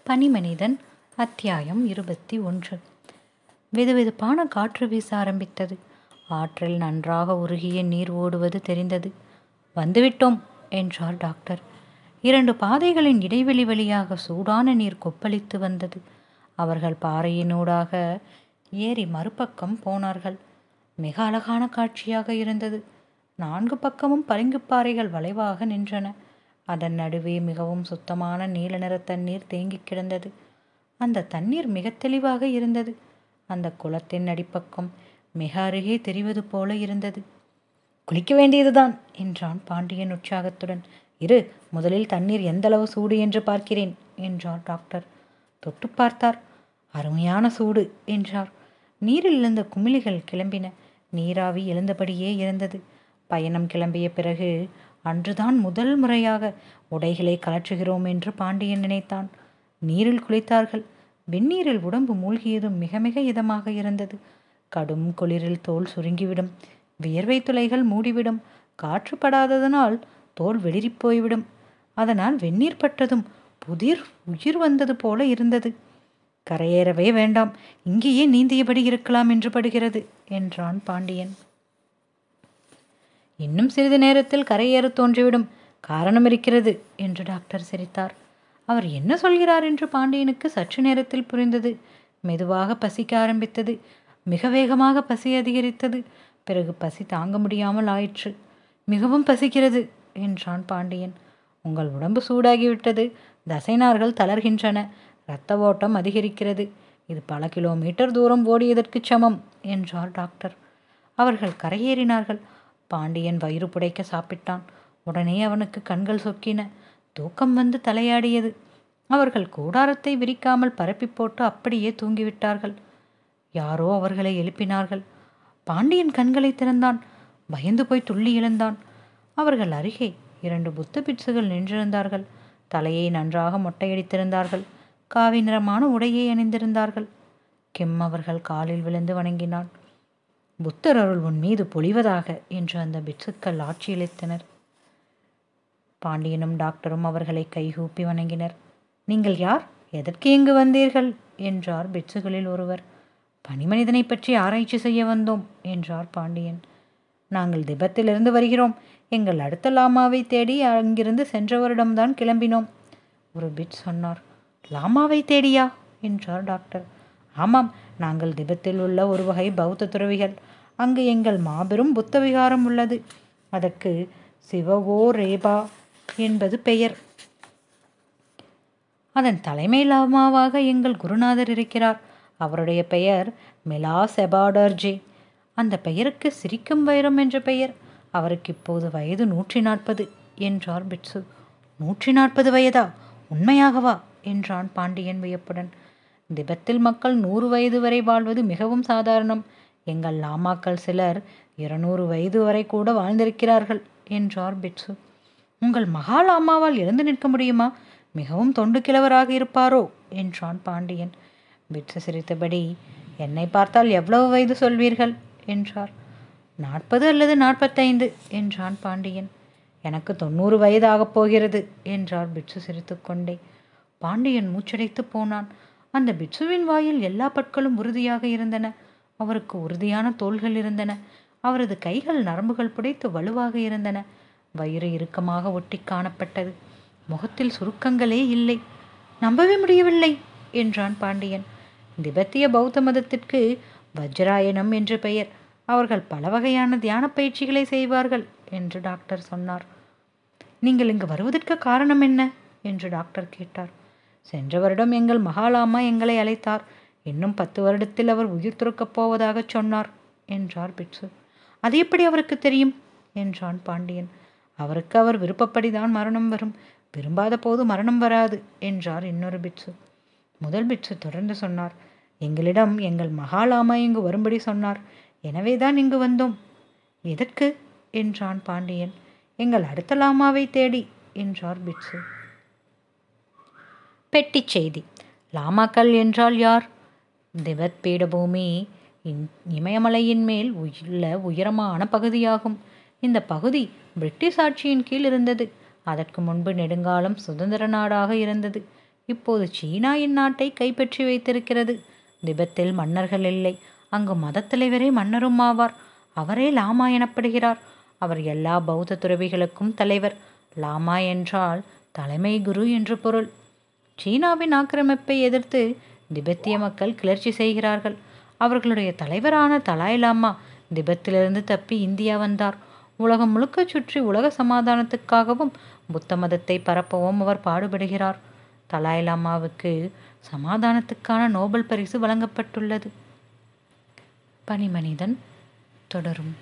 பனிமனிதன் அத்தியாயம் இருபத்தி ஒன்று வெதுவெதுப்பான காற்று வீச ஆரம்பித்தது ஆற்றில் நன்றாக உருகிய நீர் ஓடுவது தெரிந்தது வந்துவிட்டோம் என்றார் டாக்டர் இரண்டு பாதைகளின் இடைவெளி வழியாக சூடான நீர் கொப்பளித்து வந்தது அவர்கள் பாறையினூடாக ஏறி மறுபக்கம் போனார்கள் மிக அழகான காட்சியாக இருந்தது நான்கு பக்கமும் பளிங்குப்பாறைகள் வளைவாக நின்றன அதன் நடுவே மிகவும் சுத்தமான நீல நிற தண்ணீர் தேங்கி கிடந்தது அந்த தண்ணீர் மிக தெளிவாக இருந்தது அந்த குளத்தின் அடிப்பக்கம் மிக அருகே தெரிவது போல இருந்தது குளிக்க வேண்டியதுதான் என்றான் பாண்டியன் உற்சாகத்துடன் இரு முதலில் தண்ணீர் எந்த அளவு சூடு என்று பார்க்கிறேன் என்றார் டாக்டர் தொட்டு பார்த்தார் அருமையான சூடு என்றார் நீரில் இருந்த குமிழிகள் கிளம்பின நீராவி எழுந்தபடியே இருந்தது பயணம் கிளம்பிய பிறகு அன்றுதான் முதல் முறையாக உடைகளை கலற்றுகிறோம் என்று பாண்டியன் நினைத்தான் நீரில் குளித்தார்கள் வெந்நீரில் உடம்பு மூழ்கியதும் மிக மிக இதமாக இருந்தது கடும் குளிரில் தோல் சுருங்கிவிடும் வியர்வை துளைகள் மூடிவிடும் காற்று படாததனால் தோல் வெளிரிப் போய்விடும் அதனால் வெந்நீர் பட்டதும் புதிர் உயிர் வந்தது போல இருந்தது கரையேறவே வேண்டாம் இங்கேயே நீந்தியபடி இருக்கலாம் என்று படுகிறது என்றான் பாண்டியன் இன்னும் சிறிது நேரத்தில் கரையேற தோன்றிவிடும் காரணம் இருக்கிறது என்று டாக்டர் சிரித்தார் அவர் என்ன சொல்கிறார் என்று பாண்டியனுக்கு சற்று நேரத்தில் புரிந்தது மெதுவாக பசிக்க ஆரம்பித்தது மிக வேகமாக பசி அதிகரித்தது பிறகு பசி தாங்க முடியாமல் ஆயிற்று மிகவும் பசிக்கிறது என்றான் பாண்டியன் உங்கள் உடம்பு சூடாகிவிட்டது தசைநார்கள் தளர்கின்றன இரத்த ஓட்டம் அதிகரிக்கிறது இது பல கிலோமீட்டர் தூரம் ஓடியதற்கு சமம் என்றார் டாக்டர் அவர்கள் கரையேறினார்கள் பாண்டியன் வயிறு புடைக்க சாப்பிட்டான் உடனே அவனுக்கு கண்கள் சொக்கின தூக்கம் வந்து தலையாடியது அவர்கள் கூடாரத்தை விரிக்காமல் பரப்பி போட்டு அப்படியே தூங்கிவிட்டார்கள் யாரோ அவர்களை எழுப்பினார்கள் பாண்டியன் கண்களை திறந்தான் பயந்து போய் துள்ளி எழுந்தான் அவர்கள் அருகே இரண்டு புத்த பிட்சுகள் நின்றிருந்தார்கள் தலையை நன்றாக மொட்டையடித்திருந்தார்கள் காவி நிறமான உடையை அணிந்திருந்தார்கள் கிம் அவர்கள் காலில் விழுந்து வணங்கினான் புத்தர் அருள் உன் மீது பொழிவதாக என்று அந்த பிட்சுக்கள் ஆட்சியளித்தனர் பாண்டியனும் டாக்டரும் அவர்களை கைகூப்பி வணங்கினர் நீங்கள் யார் எதற்கு இங்கு வந்தீர்கள் என்றார் பிட்சுகளில் ஒருவர் பனிமனிதனை பற்றி ஆராய்ச்சி செய்ய வந்தோம் என்றார் பாண்டியன் நாங்கள் திபத்திலிருந்து வருகிறோம் எங்கள் அடுத்த லாமாவை தேடி அங்கிருந்து சென்ற வருடம்தான் கிளம்பினோம் ஒரு பிட் சொன்னார் லாமாவை தேடியா என்றார் டாக்டர் ஆமாம் நாங்கள் திபத்தில் உள்ள ஒரு வகை பௌத்த துறவிகள் அங்கு எங்கள் மாபெரும் புத்த விகாரம் உள்ளது அதற்கு சிவவோ ரேபா என்பது பெயர் அதன் தலைமை லாமாவாக எங்கள் குருநாதர் இருக்கிறார் அவருடைய பெயர் மிலா செபாடர்ஜி அந்த பெயருக்கு சிரிக்கும் வைரம் என்ற பெயர் அவருக்கு இப்போது வயது நூற்றி நாற்பது என்றார் பிட்சு நூற்றி நாற்பது வயதா உண்மையாகவா என்றான் பாண்டியன் வியப்புடன் திபத்தில் மக்கள் நூறு வயது வரை வாழ்வது மிகவும் சாதாரணம் எங்கள் லாமாக்கள் சிலர் இருநூறு வயது வரை கூட வாழ்ந்திருக்கிறார்கள் என்றார் பிட்சு உங்கள் மகா லாமாவால் எழுந்து நிற்க முடியுமா மிகவும் தொண்டு கிழவராக இருப்பாரோ என்றான் பாண்டியன் பிட்சு சிரித்தபடி என்னை பார்த்தால் எவ்வளவு வயது சொல்வீர்கள் என்றார் நாற்பது அல்லது நாற்பத்தைந்து என்றான் பாண்டியன் எனக்கு தொண்ணூறு வயதாகப் போகிறது என்றார் பிட்சு சிரித்துக்கொண்டே பாண்டியன் மூச்சடைத்து போனான் அந்த பிட்சுவின் வாயில் எல்லா பற்களும் உறுதியாக இருந்தன அவருக்கு உறுதியான தோள்கள் இருந்தன அவரது கைகள் நரம்புகள் புடைத்து வலுவாக இருந்தன வயிறு இறுக்கமாக ஒட்டி காணப்பட்டது முகத்தில் சுருக்கங்களே இல்லை நம்பவே முடியவில்லை என்றான் பாண்டியன் திபெத்திய பௌத்த மதத்திற்கு வஜ்ராயணம் என்று பெயர் அவர்கள் பல வகையான தியான பயிற்சிகளை செய்வார்கள் என்று டாக்டர் சொன்னார் நீங்கள் இங்கு வருவதற்கு காரணம் என்ன என்று டாக்டர் கேட்டார் சென்ற வருடம் எங்கள் மகாலாமா எங்களை அழைத்தார் இன்னும் பத்து வருடத்தில் அவர் உயிர் துறக்கப் போவதாகச் சொன்னார் என்றார் பிட்சு அது எப்படி அவருக்கு தெரியும் என்றான் பாண்டியன் அவருக்கு அவர் விருப்பப்படிதான் மரணம் வரும் விரும்பாத போது மரணம் வராது என்றார் இன்னொரு பிட்சு முதல் பிட்சு தொடர்ந்து சொன்னார் எங்களிடம் எங்கள் மகாலாமா இங்கு வரும்படி சொன்னார் எனவே தான் இங்கு வந்தோம் எதற்கு என்றான் பாண்டியன் எங்கள் அடுத்த லாமாவை தேடி என்றார் பிட்சு பெட்டிச் செய்தி லாமாக்கள் என்றால் யார் திபெத் பீடபூமி இமயமலையின் மேல் உள்ள உயரமான பகுதியாகும் இந்த பகுதி பிரிட்டிஷ் ஆட்சியின் கீழ் இருந்தது அதற்கு முன்பு நெடுங்காலம் சுதந்திர நாடாக இருந்தது இப்போது சீனா இந்நாட்டை கைப்பற்றி வைத்திருக்கிறது திபெத்தில் மன்னர்கள் இல்லை அங்கு மதத் தலைவரே மன்னரும் ஆவார் அவரே லாமா எனப்படுகிறார் அவர் எல்லா பௌத்த துறவிகளுக்கும் தலைவர் லாமா என்றால் தலைமை குரு என்று பொருள் சீனாவின் ஆக்கிரமிப்பை எதிர்த்து திபெத்திய மக்கள் கிளர்ச்சி செய்கிறார்கள் அவர்களுடைய தலைவரான தலாய் லாமா திபெத்திலிருந்து தப்பி இந்தியா வந்தார் உலகம் முழுக்க சுற்றி உலக சமாதானத்துக்காகவும் புத்த மதத்தை பரப்பவும் அவர் பாடுபடுகிறார் தலாய் லாமாவுக்கு சமாதானத்துக்கான நோபல் பரிசு வழங்கப்பட்டுள்ளது பனிமனிதன் தொடரும்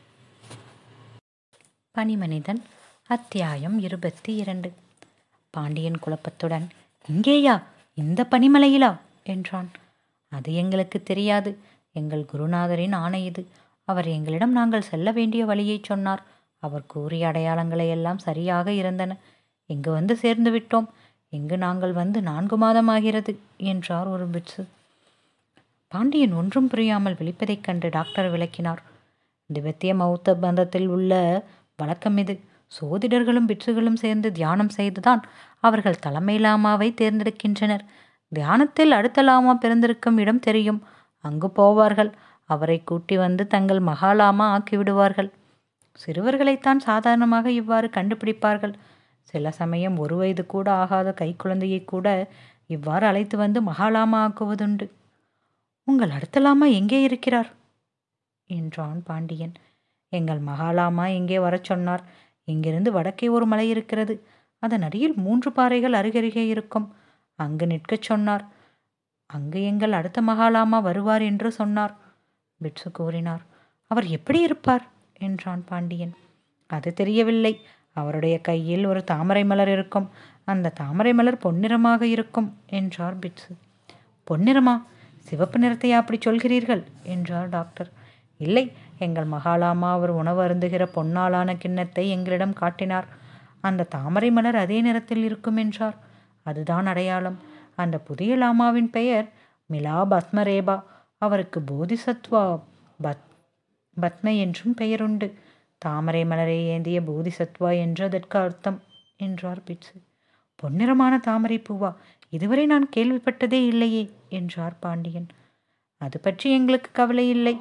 பனிமனிதன் அத்தியாயம் இருபத்தி இரண்டு பாண்டியன் குழப்பத்துடன் இங்கேயா இந்த பனிமலையிலா என்றான் அது எங்களுக்கு தெரியாது எங்கள் குருநாதரின் ஆணை இது அவர் எங்களிடம் நாங்கள் செல்ல வேண்டிய வழியைச் சொன்னார் அவர் கூறிய அடையாளங்களை எல்லாம் சரியாக இருந்தன இங்கு வந்து சேர்ந்து விட்டோம் இங்கு நாங்கள் வந்து நான்கு மாதமாகிறது என்றார் ஒரு பிட்சு பாண்டியன் ஒன்றும் புரியாமல் விழிப்பதைக் கண்டு டாக்டர் விளக்கினார் திபெத்திய மௌத்த பந்தத்தில் உள்ள வழக்கம் இது சோதிடர்களும் பிட்சுகளும் சேர்ந்து தியானம் செய்துதான் அவர்கள் தலைமை லாமாவை தேர்ந்தெடுக்கின்றனர் தியானத்தில் அடுத்த லாமா பிறந்திருக்கும் இடம் தெரியும் அங்கு போவார்கள் அவரை கூட்டி வந்து தங்கள் மகாலாமா ஆக்கிவிடுவார்கள் சிறுவர்களைத்தான் சாதாரணமாக இவ்வாறு கண்டுபிடிப்பார்கள் சில சமயம் ஒரு வயது கூட ஆகாத கைக்குழந்தையை கூட இவ்வாறு அழைத்து வந்து மகாலாமா ஆக்குவதுண்டு உங்கள் அடுத்த லாமா எங்கே இருக்கிறார் என்றான் பாண்டியன் எங்கள் மகாலாமா எங்கே வரச் சொன்னார் இங்கிருந்து வடக்கே ஒரு மலை இருக்கிறது அதன் அடியில் மூன்று பாறைகள் அருகருகே இருக்கும் அங்கு நிற்கச் சொன்னார் அங்கு எங்கள் அடுத்த மகாலாமா வருவார் என்று சொன்னார் பிட்சு கூறினார் அவர் எப்படி இருப்பார் என்றான் பாண்டியன் அது தெரியவில்லை அவருடைய கையில் ஒரு தாமரை மலர் இருக்கும் அந்த தாமரை மலர் பொன்னிறமாக இருக்கும் என்றார் பிட்சு பொன்னிறமா சிவப்பு நிறத்தையா அப்படி சொல்கிறீர்கள் என்றார் டாக்டர் இல்லை எங்கள் மகாலாமா அவர் உணவு அருந்துகிற பொன்னாலான கிண்ணத்தை எங்களிடம் காட்டினார் அந்த தாமரை மலர் அதே நிறத்தில் இருக்கும் என்றார் அதுதான் அடையாளம் அந்த புதிய லாமாவின் பெயர் மிலா பத்மரேபா அவருக்கு போதிசத்வா பத் பத்ம என்றும் பெயருண்டு தாமரை மலரை ஏந்திய போதிசத்வா என்று அதற்கு அர்த்தம் என்றார் பிட்சு பொன்னிறமான தாமரை பூவா இதுவரை நான் கேள்விப்பட்டதே இல்லையே என்றார் பாண்டியன் அது பற்றி எங்களுக்கு கவலை இல்லை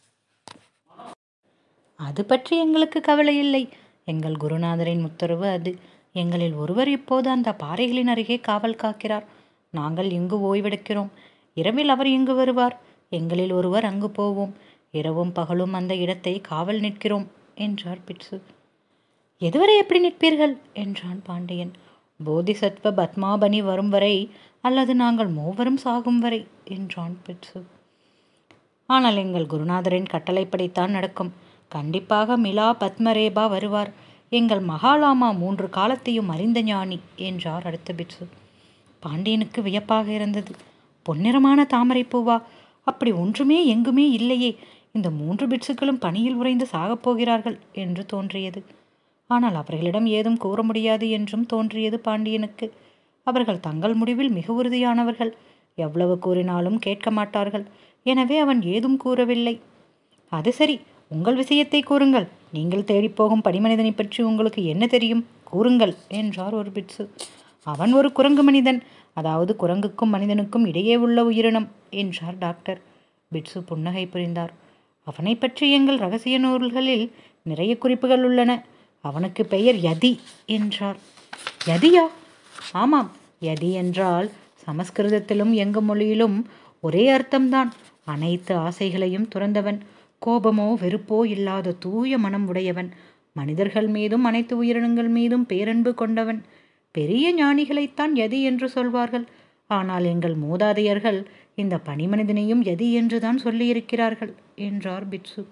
அது பற்றி எங்களுக்கு கவலை இல்லை எங்கள் குருநாதரின் உத்தரவு அது எங்களில் ஒருவர் இப்போது அந்த பாறைகளின் அருகே காவல் காக்கிறார் நாங்கள் இங்கு ஓய்வெடுக்கிறோம் இரவில் அவர் இங்கு வருவார் எங்களில் ஒருவர் அங்கு போவோம் இரவும் பகலும் அந்த இடத்தை காவல் நிற்கிறோம் என்றார் பிட்சு எதுவரை எப்படி நிற்பீர்கள் என்றான் பாண்டியன் போதிசத்வ பத்மாபனி வரும் வரை அல்லது நாங்கள் மூவரும் சாகும் வரை என்றான் பிட்சு ஆனால் எங்கள் குருநாதரின் கட்டளைப்படித்தான் நடக்கும் கண்டிப்பாக மிலா பத்மரேபா வருவார் எங்கள் மகாலாமா மூன்று காலத்தையும் அறிந்த ஞானி என்றார் அடுத்த பிட்சு பாண்டியனுக்கு வியப்பாக இருந்தது பொன்னிறமான தாமரை பூவா அப்படி ஒன்றுமே எங்குமே இல்லையே இந்த மூன்று பிட்சுக்களும் பணியில் உறைந்து சாகப் போகிறார்கள் என்று தோன்றியது ஆனால் அவர்களிடம் ஏதும் கூற முடியாது என்றும் தோன்றியது பாண்டியனுக்கு அவர்கள் தங்கள் முடிவில் மிக உறுதியானவர்கள் எவ்வளவு கூறினாலும் கேட்க மாட்டார்கள் எனவே அவன் ஏதும் கூறவில்லை அது சரி உங்கள் விஷயத்தை கூறுங்கள் நீங்கள் தேடிப்போகும் பனிமனிதனை பற்றி உங்களுக்கு என்ன தெரியும் கூறுங்கள் என்றார் ஒரு பிட்சு அவன் ஒரு குரங்கு மனிதன் அதாவது குரங்குக்கும் மனிதனுக்கும் இடையே உள்ள உயிரினம் என்றார் டாக்டர் பிட்சு புன்னகை புரிந்தார் அவனை பற்றி எங்கள் ரகசிய நூல்களில் நிறைய குறிப்புகள் உள்ளன அவனுக்கு பெயர் யதி என்றார் யதியா ஆமாம் யதி என்றால் சமஸ்கிருதத்திலும் எங்க மொழியிலும் ஒரே அர்த்தம்தான் அனைத்து ஆசைகளையும் துறந்தவன் கோபமோ வெறுப்போ இல்லாத தூய மனம் உடையவன் மனிதர்கள் மீதும் அனைத்து உயிரினங்கள் மீதும் பேரன்பு கொண்டவன் பெரிய ஞானிகளைத்தான் யதி என்று சொல்வார்கள் ஆனால் எங்கள் மூதாதையர்கள் இந்த பனிமனிதனையும் யதி என்றுதான் சொல்லியிருக்கிறார்கள் என்றார் பிட்சு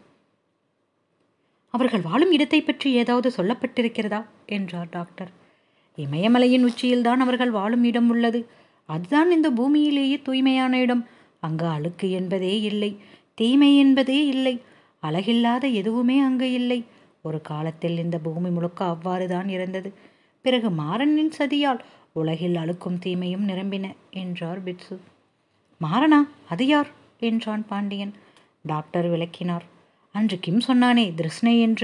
அவர்கள் வாழும் இடத்தை பற்றி ஏதாவது சொல்லப்பட்டிருக்கிறதா என்றார் டாக்டர் இமயமலையின் உச்சியில்தான் அவர்கள் வாழும் இடம் உள்ளது அதுதான் இந்த பூமியிலேயே தூய்மையான இடம் அங்கு அழுக்கு என்பதே இல்லை தீமை என்பதே இல்லை அழகில்லாத எதுவுமே அங்கு இல்லை ஒரு காலத்தில் இந்த பூமி முழுக்க அவ்வாறு தான் இருந்தது பிறகு மாறனின் சதியால் உலகில் அழுக்கும் தீமையும் நிரம்பின என்றார் பிட்சு மாறனா அது யார் என்றான் பாண்டியன் டாக்டர் விளக்கினார் அன்று கிம் சொன்னானே திருஷ்ணை என்று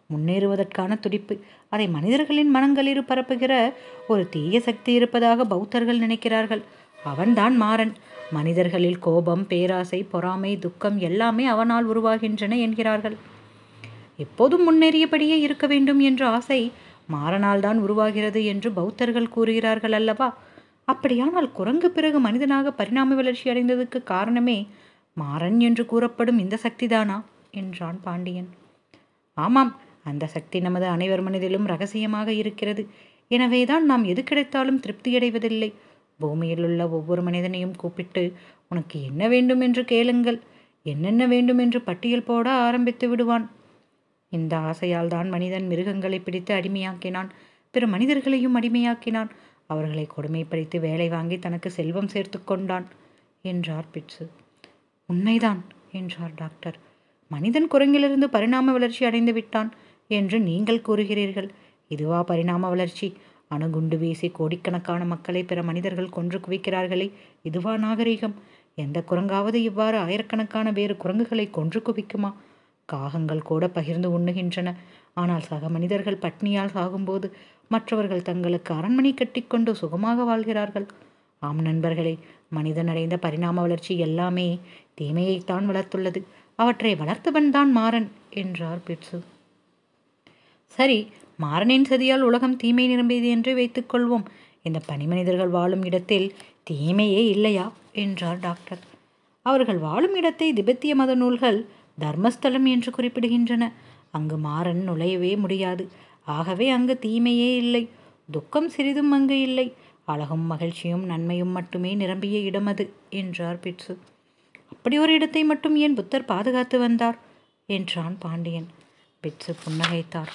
முன்னேறுவதற்கான துடிப்பு அதை மனிதர்களின் மனங்களில் பரப்புகிற ஒரு தீய சக்தி இருப்பதாக பௌத்தர்கள் நினைக்கிறார்கள் அவன்தான் மாறன் மனிதர்களில் கோபம் பேராசை பொறாமை துக்கம் எல்லாமே அவனால் உருவாகின்றன என்கிறார்கள் எப்போதும் முன்னேறியபடியே இருக்க வேண்டும் என்ற ஆசை மாறனால் தான் உருவாகிறது என்று பௌத்தர்கள் கூறுகிறார்கள் அல்லவா அப்படியானால் குரங்கு பிறகு மனிதனாக பரிணாம வளர்ச்சி அடைந்ததுக்கு காரணமே மாறன் என்று கூறப்படும் இந்த சக்திதானா என்றான் பாண்டியன் ஆமாம் அந்த சக்தி நமது அனைவர் மனதிலும் ரகசியமாக இருக்கிறது எனவேதான் நாம் எது கிடைத்தாலும் திருப்தியடைவதில்லை பூமியில் உள்ள ஒவ்வொரு மனிதனையும் கூப்பிட்டு உனக்கு என்ன வேண்டும் என்று கேளுங்கள் என்னென்ன வேண்டும் என்று பட்டியல் போட ஆரம்பித்து விடுவான் இந்த ஆசையால் தான் மனிதன் மிருகங்களை பிடித்து அடிமையாக்கினான் பிற மனிதர்களையும் அடிமையாக்கினான் அவர்களை கொடுமைப்படுத்தி வேலை வாங்கி தனக்கு செல்வம் சேர்த்து கொண்டான் என்றார் பிட்சு உண்மைதான் என்றார் டாக்டர் மனிதன் குரங்கிலிருந்து பரிணாம வளர்ச்சி அடைந்து விட்டான் என்று நீங்கள் கூறுகிறீர்கள் இதுவா பரிணாம வளர்ச்சி அணுகுண்டு வீசி கோடிக்கணக்கான மக்களை பிற மனிதர்கள் கொன்று குவிக்கிறார்களே இதுவா நாகரிகம் எந்த குரங்காவது இவ்வாறு ஆயிரக்கணக்கான வேறு குரங்குகளை கொன்று குவிக்குமா காகங்கள் கூட பகிர்ந்து உண்ணுகின்றன ஆனால் சக மனிதர்கள் பட்னியால் சாகும்போது மற்றவர்கள் தங்களுக்கு அரண்மனை கட்டிக்கொண்டு சுகமாக வாழ்கிறார்கள் ஆம் நண்பர்களே மனிதன் அடைந்த பரிணாம வளர்ச்சி எல்லாமே தீமையைத்தான் வளர்த்துள்ளது அவற்றை வளர்த்தவன் தான் மாறன் என்றார் பிட்சு சரி மாறனின் சதியால் உலகம் தீமை நிரம்பியது என்று வைத்துக்கொள்வோம் இந்த பனிமனிதர்கள் வாழும் இடத்தில் தீமையே இல்லையா என்றார் டாக்டர் அவர்கள் வாழும் இடத்தை திபெத்திய மத நூல்கள் தர்மஸ்தலம் என்று குறிப்பிடுகின்றன அங்கு மாறன் நுழையவே முடியாது ஆகவே அங்கு தீமையே இல்லை துக்கம் சிறிதும் அங்கு இல்லை அழகும் மகிழ்ச்சியும் நன்மையும் மட்டுமே நிரம்பிய இடம் அது என்றார் பிட்சு அப்படி ஒரு இடத்தை மட்டும் ஏன் புத்தர் பாதுகாத்து வந்தார் என்றான் பாண்டியன் பிட்சு புன்னகைத்தார்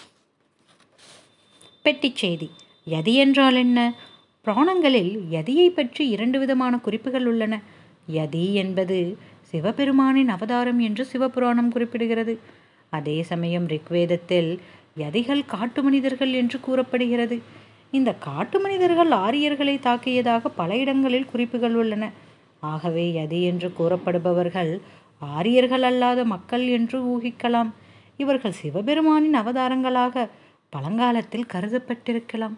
பெட்டிச் செய்தி யதி என்றால் என்ன புராணங்களில் யதியை பற்றி இரண்டு விதமான குறிப்புகள் உள்ளன யதி என்பது சிவபெருமானின் அவதாரம் என்று சிவபுராணம் குறிப்பிடுகிறது அதே சமயம் ரிக்வேதத்தில் யதிகள் காட்டு மனிதர்கள் என்று கூறப்படுகிறது இந்த காட்டு மனிதர்கள் ஆரியர்களை தாக்கியதாக பல இடங்களில் குறிப்புகள் உள்ளன ஆகவே யதி என்று கூறப்படுபவர்கள் ஆரியர்கள் அல்லாத மக்கள் என்று ஊகிக்கலாம் இவர்கள் சிவபெருமானின் அவதாரங்களாக பழங்காலத்தில் கருதப்பட்டிருக்கலாம்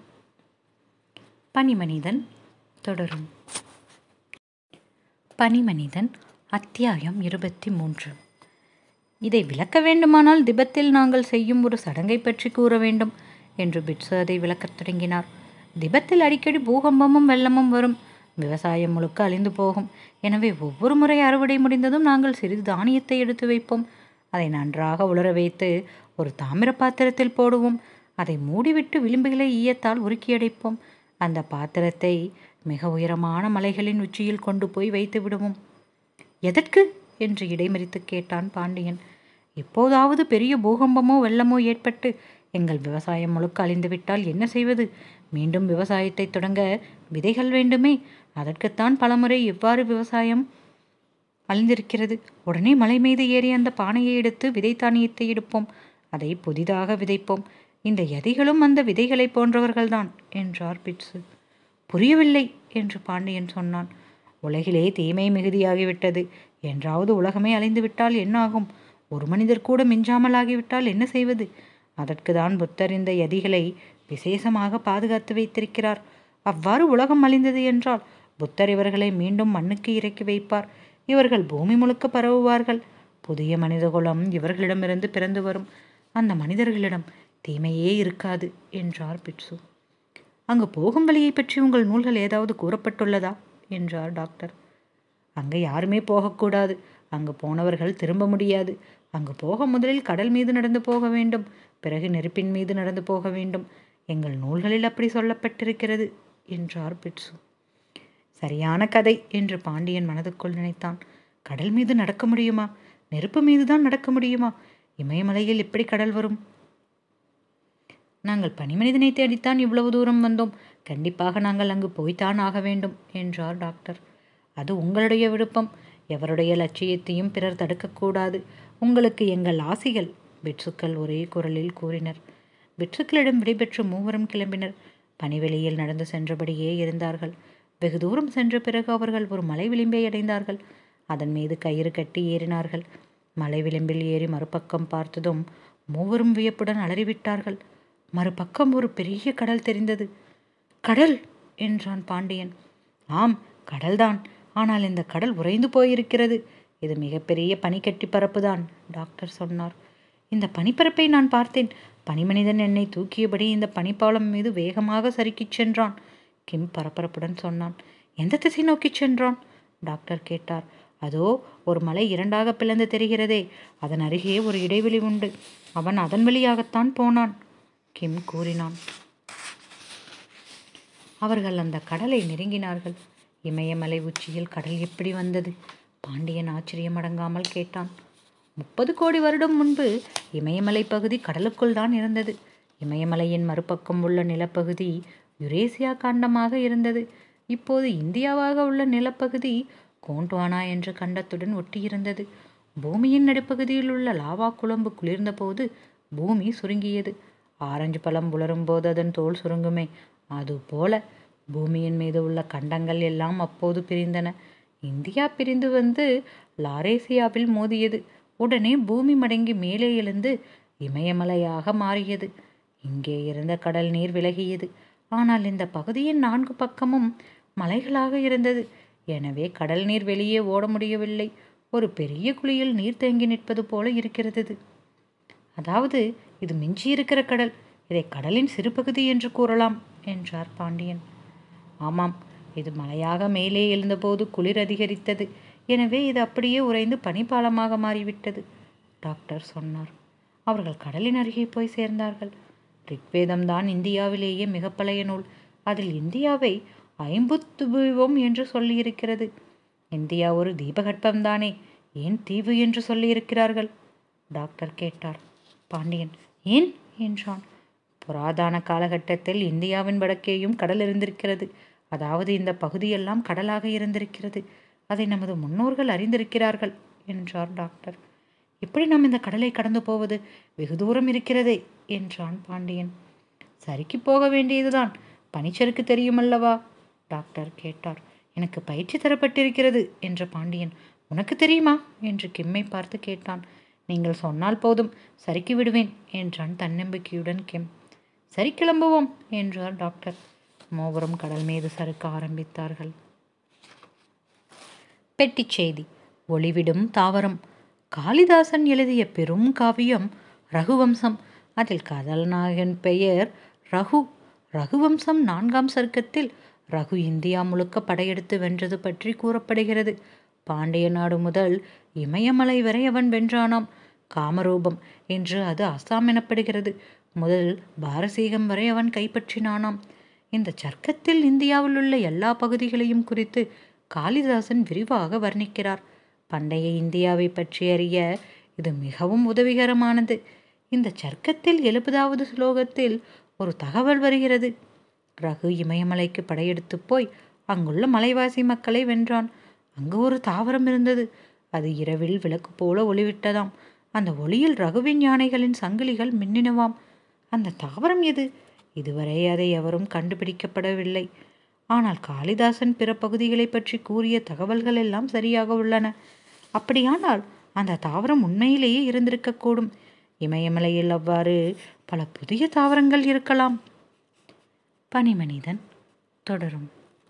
பனிமனிதன் தொடரும் பனிமனிதன் அத்தியாயம் இருபத்தி மூன்று இதை விளக்க வேண்டுமானால் திபத்தில் நாங்கள் செய்யும் ஒரு சடங்கை பற்றி கூற வேண்டும் என்று பிட்சு அதை விளக்கத் தொடங்கினார் திபத்தில் அடிக்கடி பூகம்பமும் வெள்ளமும் வரும் விவசாயம் முழுக்க அழிந்து போகும் எனவே ஒவ்வொரு முறை அறுவடை முடிந்ததும் நாங்கள் சிறிது தானியத்தை எடுத்து வைப்போம் அதை நன்றாக உலர வைத்து ஒரு தாமிர பாத்திரத்தில் போடுவோம் அதை மூடிவிட்டு விளிம்புகளை ஈயத்தால் உருக்கி அடைப்போம் அந்த பாத்திரத்தை மிக உயரமான மலைகளின் உச்சியில் கொண்டு போய் வைத்து விடுவோம் எதற்கு என்று இடைமறித்து கேட்டான் பாண்டியன் எப்போதாவது பெரிய பூகம்பமோ வெள்ளமோ ஏற்பட்டு எங்கள் விவசாயம் முழுக்க அழிந்துவிட்டால் என்ன செய்வது மீண்டும் விவசாயத்தை தொடங்க விதைகள் வேண்டுமே அதற்குத்தான் பலமுறை இவ்வாறு விவசாயம் அழிந்திருக்கிறது உடனே மலை மீது ஏறி அந்த பானையை எடுத்து விதை தானியத்தை எடுப்போம் அதை புதிதாக விதைப்போம் இந்த யதிகளும் அந்த விதைகளை போன்றவர்கள்தான் என்றார் பிட்சு புரியவில்லை என்று பாண்டியன் சொன்னான் உலகிலே தீமை மிகுதியாகிவிட்டது என்றாவது உலகமே அழிந்து விட்டால் என்ன ஆகும் ஒரு மனிதர் கூட மிஞ்சாமல் ஆகிவிட்டால் என்ன செய்வது அதற்கு தான் புத்தர் இந்த யதிகளை விசேஷமாக பாதுகாத்து வைத்திருக்கிறார் அவ்வாறு உலகம் அழிந்தது என்றால் புத்தர் இவர்களை மீண்டும் மண்ணுக்கு இறக்கி வைப்பார் இவர்கள் பூமி முழுக்க பரவுவார்கள் புதிய மனிதகுலம் இவர்களிடமிருந்து பிறந்து வரும் அந்த மனிதர்களிடம் தீமையே இருக்காது என்றார் பிட்சு அங்கு போகும் வழியை பற்றி உங்கள் நூல்கள் ஏதாவது கூறப்பட்டுள்ளதா என்றார் டாக்டர் அங்கே யாருமே போகக்கூடாது அங்கு போனவர்கள் திரும்ப முடியாது அங்கு போக முதலில் கடல் மீது நடந்து போக வேண்டும் பிறகு நெருப்பின் மீது நடந்து போக வேண்டும் எங்கள் நூல்களில் அப்படி சொல்லப்பட்டிருக்கிறது என்றார் பிட்சு சரியான கதை என்று பாண்டியன் மனதுக்குள் நினைத்தான் கடல் மீது நடக்க முடியுமா நெருப்பு மீதுதான் நடக்க முடியுமா இமயமலையில் எப்படி கடல் வரும் நாங்கள் பனிமனிதனை தேடித்தான் இவ்வளவு தூரம் வந்தோம் கண்டிப்பாக நாங்கள் அங்கு போய்த்தான் ஆக வேண்டும் என்றார் டாக்டர் அது உங்களுடைய விருப்பம் எவருடைய லட்சியத்தையும் பிறர் தடுக்கக்கூடாது உங்களுக்கு எங்கள் ஆசிகள் பிட்சுக்கள் ஒரே குரலில் கூறினர் பிட்சுக்களிடம் விடைபெற்று மூவரும் கிளம்பினர் பனிவெளியில் நடந்து சென்றபடியே இருந்தார்கள் வெகு தூரம் சென்ற பிறகு அவர்கள் ஒரு மலை விளிம்பை அடைந்தார்கள் அதன் மீது கயிறு கட்டி ஏறினார்கள் மலை விளிம்பில் ஏறி மறுபக்கம் பார்த்ததும் மூவரும் வியப்புடன் அலறிவிட்டார்கள் மறுபக்கம் ஒரு பெரிய கடல் தெரிந்தது கடல் என்றான் பாண்டியன் ஆம் கடல்தான் ஆனால் இந்த கடல் உறைந்து போயிருக்கிறது இது மிகப்பெரிய பனிக்கட்டி பரப்புதான் டாக்டர் சொன்னார் இந்த பனிப்பரப்பை நான் பார்த்தேன் பனிமனிதன் என்னை தூக்கியபடி இந்த பனிப்பாலம் மீது வேகமாக சறுக்கிச் சென்றான் கிம் பரபரப்புடன் சொன்னான் எந்த திசை நோக்கிச் சென்றான் டாக்டர் கேட்டார் அதோ ஒரு மலை இரண்டாக பிளந்து தெரிகிறதே அதன் அருகே ஒரு இடைவெளி உண்டு அவன் அதன் வழியாகத்தான் போனான் கிம் கூறினான் அவர்கள் அந்த கடலை நெருங்கினார்கள் இமயமலை உச்சியில் கடல் எப்படி வந்தது பாண்டியன் ஆச்சரியம் அடங்காமல் கேட்டான் முப்பது கோடி வருடம் முன்பு இமயமலை பகுதி கடலுக்குள் தான் இருந்தது இமயமலையின் மறுபக்கம் உள்ள நிலப்பகுதி யுரேசியா காண்டமாக இருந்தது இப்போது இந்தியாவாக உள்ள நிலப்பகுதி கோண்ட்வானா என்ற கண்டத்துடன் ஒட்டியிருந்தது பூமியின் நடுப்பகுதியில் உள்ள லாவா குழம்பு குளிர்ந்தபோது பூமி சுருங்கியது ஆரஞ்சு பழம் புலரும் போது அதன் தோல் சுருங்குமே அதுபோல பூமியின் மீது உள்ள கண்டங்கள் எல்லாம் அப்போது பிரிந்தன இந்தியா பிரிந்து வந்து லாரேசியாவில் மோதியது உடனே பூமி மடங்கி மேலே எழுந்து இமயமலையாக மாறியது இங்கே இருந்த கடல் நீர் விலகியது ஆனால் இந்த பகுதியின் நான்கு பக்கமும் மலைகளாக இருந்தது எனவே கடல் நீர் வெளியே ஓட முடியவில்லை ஒரு பெரிய குழியில் நீர் தேங்கி நிற்பது போல இருக்கிறது இது. அதாவது இது மிஞ்சியிருக்கிற கடல் இதை கடலின் சிறு பகுதி என்று கூறலாம் என்றார் பாண்டியன் ஆமாம் இது மலையாக மேலே எழுந்தபோது குளிர் அதிகரித்தது எனவே இது அப்படியே உறைந்து பனிப்பாலமாக மாறிவிட்டது டாக்டர் சொன்னார் அவர்கள் கடலின் அருகே போய் சேர்ந்தார்கள் ரிக்வேதம் தான் இந்தியாவிலேயே மிக பழைய நூல் அதில் இந்தியாவை ஐம்புத்துபம் என்று சொல்லியிருக்கிறது இந்தியா ஒரு தீபகற்பம்தானே ஏன் தீவு என்று சொல்லியிருக்கிறார்கள் டாக்டர் கேட்டார் பாண்டியன் ஏன் என்றான் புராதன காலகட்டத்தில் இந்தியாவின் வடக்கேயும் கடல் இருந்திருக்கிறது அதாவது இந்த பகுதியெல்லாம் கடலாக இருந்திருக்கிறது அதை நமது முன்னோர்கள் அறிந்திருக்கிறார்கள் என்றார் டாக்டர் எப்படி நாம் இந்த கடலை கடந்து போவது வெகு தூரம் இருக்கிறதே என்றான் பாண்டியன் சரிக்கு போக வேண்டியதுதான் பனிச்சறுக்கு தெரியுமல்லவா டாக்டர் கேட்டார் எனக்கு பயிற்சி தரப்பட்டிருக்கிறது என்ற பாண்டியன் உனக்கு தெரியுமா என்று கிம்மை பார்த்து கேட்டான் நீங்கள் சொன்னால் போதும் சறுக்கி விடுவேன் என்றான் தன்னம்பிக்கையுடன் கிம் சரி கிளம்புவோம் என்றார் டாக்டர் மூவரும் கடல் மீது சறுக்க ஆரம்பித்தார்கள் பெட்டிச் செய்தி ஒளிவிடும் தாவரம் காளிதாசன் எழுதிய பெரும் காவியம் ரகுவம்சம் அதில் கதல்நாயகன் பெயர் ரகு ரகுவம்சம் நான்காம் சர்க்கத்தில் ரகு இந்தியா முழுக்க படையெடுத்து வென்றது பற்றி கூறப்படுகிறது பாண்டிய நாடு முதல் இமயமலை வரை அவன் வென்றானாம் காமரூபம் என்று அது அசாம் எனப்படுகிறது முதல் பாரசீகம் வரை அவன் கைப்பற்றினானாம் இந்த சர்க்கத்தில் இந்தியாவில் உள்ள எல்லா பகுதிகளையும் குறித்து காளிதாசன் விரிவாக வர்ணிக்கிறார் பண்டைய இந்தியாவை பற்றி அறிய இது மிகவும் உதவிகரமானது இந்த சர்க்கத்தில் எழுபதாவது ஸ்லோகத்தில் ஒரு தகவல் வருகிறது ரகு இமயமலைக்கு படையெடுத்து போய் அங்குள்ள மலைவாசி மக்களை வென்றான் அங்கு ஒரு தாவரம் இருந்தது அது இரவில் விளக்கு போல ஒளிவிட்டதாம் அந்த ஒளியில் ரகுவின் யானைகளின் சங்கிலிகள் மின்னினவாம் அந்த தாவரம் எது இதுவரை அதை எவரும் கண்டுபிடிக்கப்படவில்லை ஆனால் காளிதாசன் பிற பகுதிகளை பற்றி கூறிய தகவல்கள் எல்லாம் சரியாக உள்ளன அப்படியானால் அந்த தாவரம் உண்மையிலேயே இருந்திருக்கக்கூடும் இமயமலையில் அவ்வாறு பல புதிய தாவரங்கள் இருக்கலாம் பனிமனிதன் தொடரும்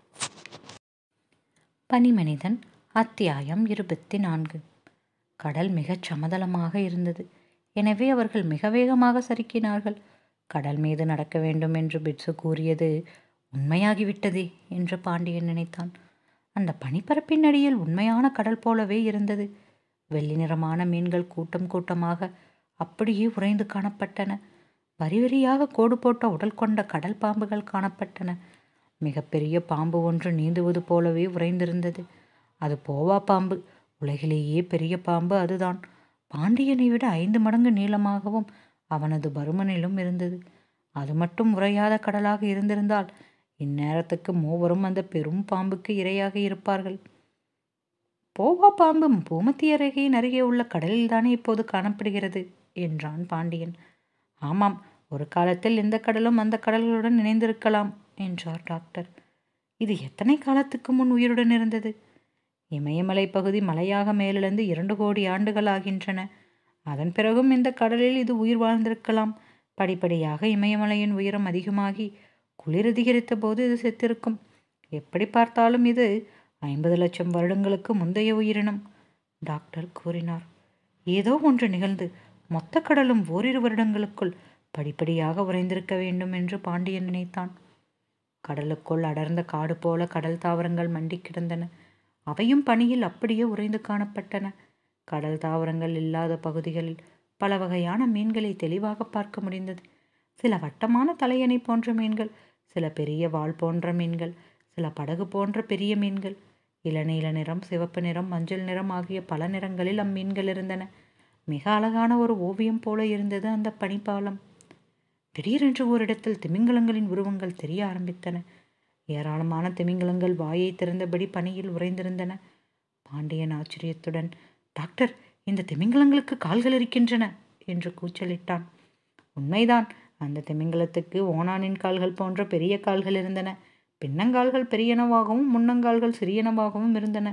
பனிமனிதன் அத்தியாயம் இருபத்தி நான்கு கடல் மிகச் சமதளமாக இருந்தது எனவே அவர்கள் மிக வேகமாக சறுக்கினார்கள் கடல் மீது நடக்க வேண்டும் என்று பிட்சு கூறியது உண்மையாகிவிட்டதே என்று பாண்டியன் நினைத்தான் அந்த பனிப்பரப்பின் அடியில் உண்மையான கடல் போலவே இருந்தது வெள்ளி நிறமான மீன்கள் கூட்டம் கூட்டமாக அப்படியே உறைந்து காணப்பட்டன வரி வரியாக கோடு போட்ட உடல் கொண்ட கடல் பாம்புகள் காணப்பட்டன மிகப்பெரிய பாம்பு ஒன்று நீந்துவது போலவே உறைந்திருந்தது அது போவா பாம்பு உலகிலேயே பெரிய பாம்பு அதுதான் பாண்டியனை விட ஐந்து மடங்கு நீளமாகவும் அவனது பருமனிலும் இருந்தது அது மட்டும் உறையாத கடலாக இருந்திருந்தால் இந்நேரத்துக்கு மூவரும் அந்த பெரும் பாம்புக்கு இரையாக இருப்பார்கள் போவா பாம்பு பூமத்திய ரேகையின் அருகே உள்ள கடலில் தானே இப்போது காணப்படுகிறது என்றான் பாண்டியன் ஆமாம் ஒரு காலத்தில் இந்த கடலும் அந்த கடல்களுடன் இணைந்திருக்கலாம் என்றார் டாக்டர் இது எத்தனை காலத்துக்கு முன் உயிருடன் இருந்தது இமயமலை பகுதி மலையாக மேலெழுந்து இரண்டு கோடி ஆண்டுகள் ஆகின்றன அதன் பிறகும் இந்த கடலில் இது உயிர் வாழ்ந்திருக்கலாம் படிப்படியாக இமயமலையின் உயரம் அதிகமாகி குளிர் அதிகரித்த போது இது செத்திருக்கும் எப்படி பார்த்தாலும் இது ஐம்பது லட்சம் வருடங்களுக்கு முந்தைய உயிரினம் டாக்டர் கூறினார் ஏதோ ஒன்று நிகழ்ந்து மொத்த கடலும் ஓரிரு வருடங்களுக்குள் படிப்படியாக உறைந்திருக்க வேண்டும் என்று பாண்டியன் நினைத்தான் கடலுக்குள் அடர்ந்த காடு போல கடல் தாவரங்கள் மண்டி கிடந்தன அவையும் பனியில் அப்படியே உறைந்து காணப்பட்டன கடல் தாவரங்கள் இல்லாத பகுதிகளில் பல வகையான மீன்களை தெளிவாக பார்க்க முடிந்தது சில வட்டமான தலையணை போன்ற மீன்கள் சில பெரிய வால் போன்ற மீன்கள் சில படகு போன்ற பெரிய மீன்கள் இளநீல நிறம் சிவப்பு நிறம் மஞ்சள் நிறம் ஆகிய பல நிறங்களில் அம்மீன்கள் இருந்தன மிக அழகான ஒரு ஓவியம் போல இருந்தது அந்த பனிப்பாலம் திடீரென்று ஓரிடத்தில் திமிங்கலங்களின் உருவங்கள் தெரிய ஆரம்பித்தன ஏராளமான திமிங்கலங்கள் வாயை திறந்தபடி பனியில் உறைந்திருந்தன பாண்டியன் ஆச்சரியத்துடன் டாக்டர் இந்த திமிங்கலங்களுக்கு கால்கள் இருக்கின்றன என்று கூச்சலிட்டான் உண்மைதான் அந்த திமிங்கலத்துக்கு ஓனானின் கால்கள் போன்ற பெரிய கால்கள் இருந்தன பின்னங்கால்கள் பெரியனவாகவும் முன்னங்கால்கள் சிறியனவாகவும் இருந்தன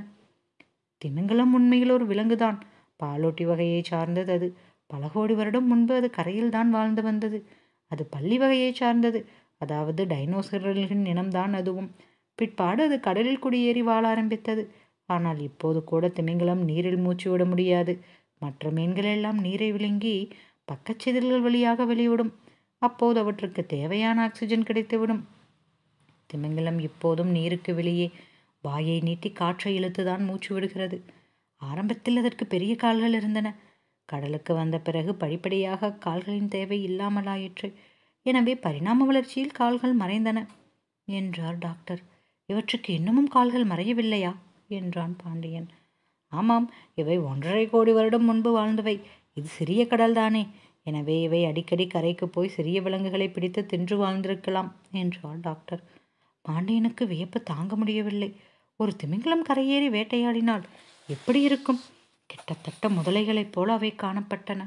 திமிங்கலம் உண்மையில் ஒரு விலங்குதான் பாலூட்டி வகையை சார்ந்தது அது பல கோடி வருடம் முன்பு அது கரையில் தான் வாழ்ந்து வந்தது அது பள்ளி வகையை சார்ந்தது அதாவது டைனோசர்களின் இனம்தான் அதுவும் பிற்பாடு அது கடலில் குடியேறி வாழ ஆரம்பித்தது ஆனால் இப்போது கூட திமிங்கலம் நீரில் மூச்சு விட முடியாது மற்ற மீன்கள் எல்லாம் நீரை விழுங்கி பக்கச்சிதழ்கள் வழியாக வெளிவிடும் அப்போது அவற்றுக்கு தேவையான ஆக்சிஜன் கிடைத்துவிடும் திமிங்கலம் இப்போதும் நீருக்கு வெளியே வாயை நீட்டி காற்றை இழுத்துதான் மூச்சு விடுகிறது ஆரம்பத்தில் அதற்கு பெரிய கால்கள் இருந்தன கடலுக்கு வந்த பிறகு படிப்படியாக கால்களின் தேவை இல்லாமலாயிற்று எனவே பரிணாம வளர்ச்சியில் கால்கள் மறைந்தன என்றார் டாக்டர் இவற்றுக்கு இன்னமும் கால்கள் மறையவில்லையா என்றான் பாண்டியன் ஆமாம் இவை ஒன்றரை கோடி வருடம் முன்பு வாழ்ந்தவை இது சிறிய கடல்தானே எனவே இவை அடிக்கடி கரைக்கு போய் சிறிய விலங்குகளை பிடித்து தின்று வாழ்ந்திருக்கலாம் என்றார் டாக்டர் பாண்டியனுக்கு வியப்பு தாங்க முடியவில்லை ஒரு திமிங்கலம் கரையேறி வேட்டையாடினால் எப்படி இருக்கும் கிட்டத்தட்ட முதலைகளைப் போல அவை காணப்பட்டன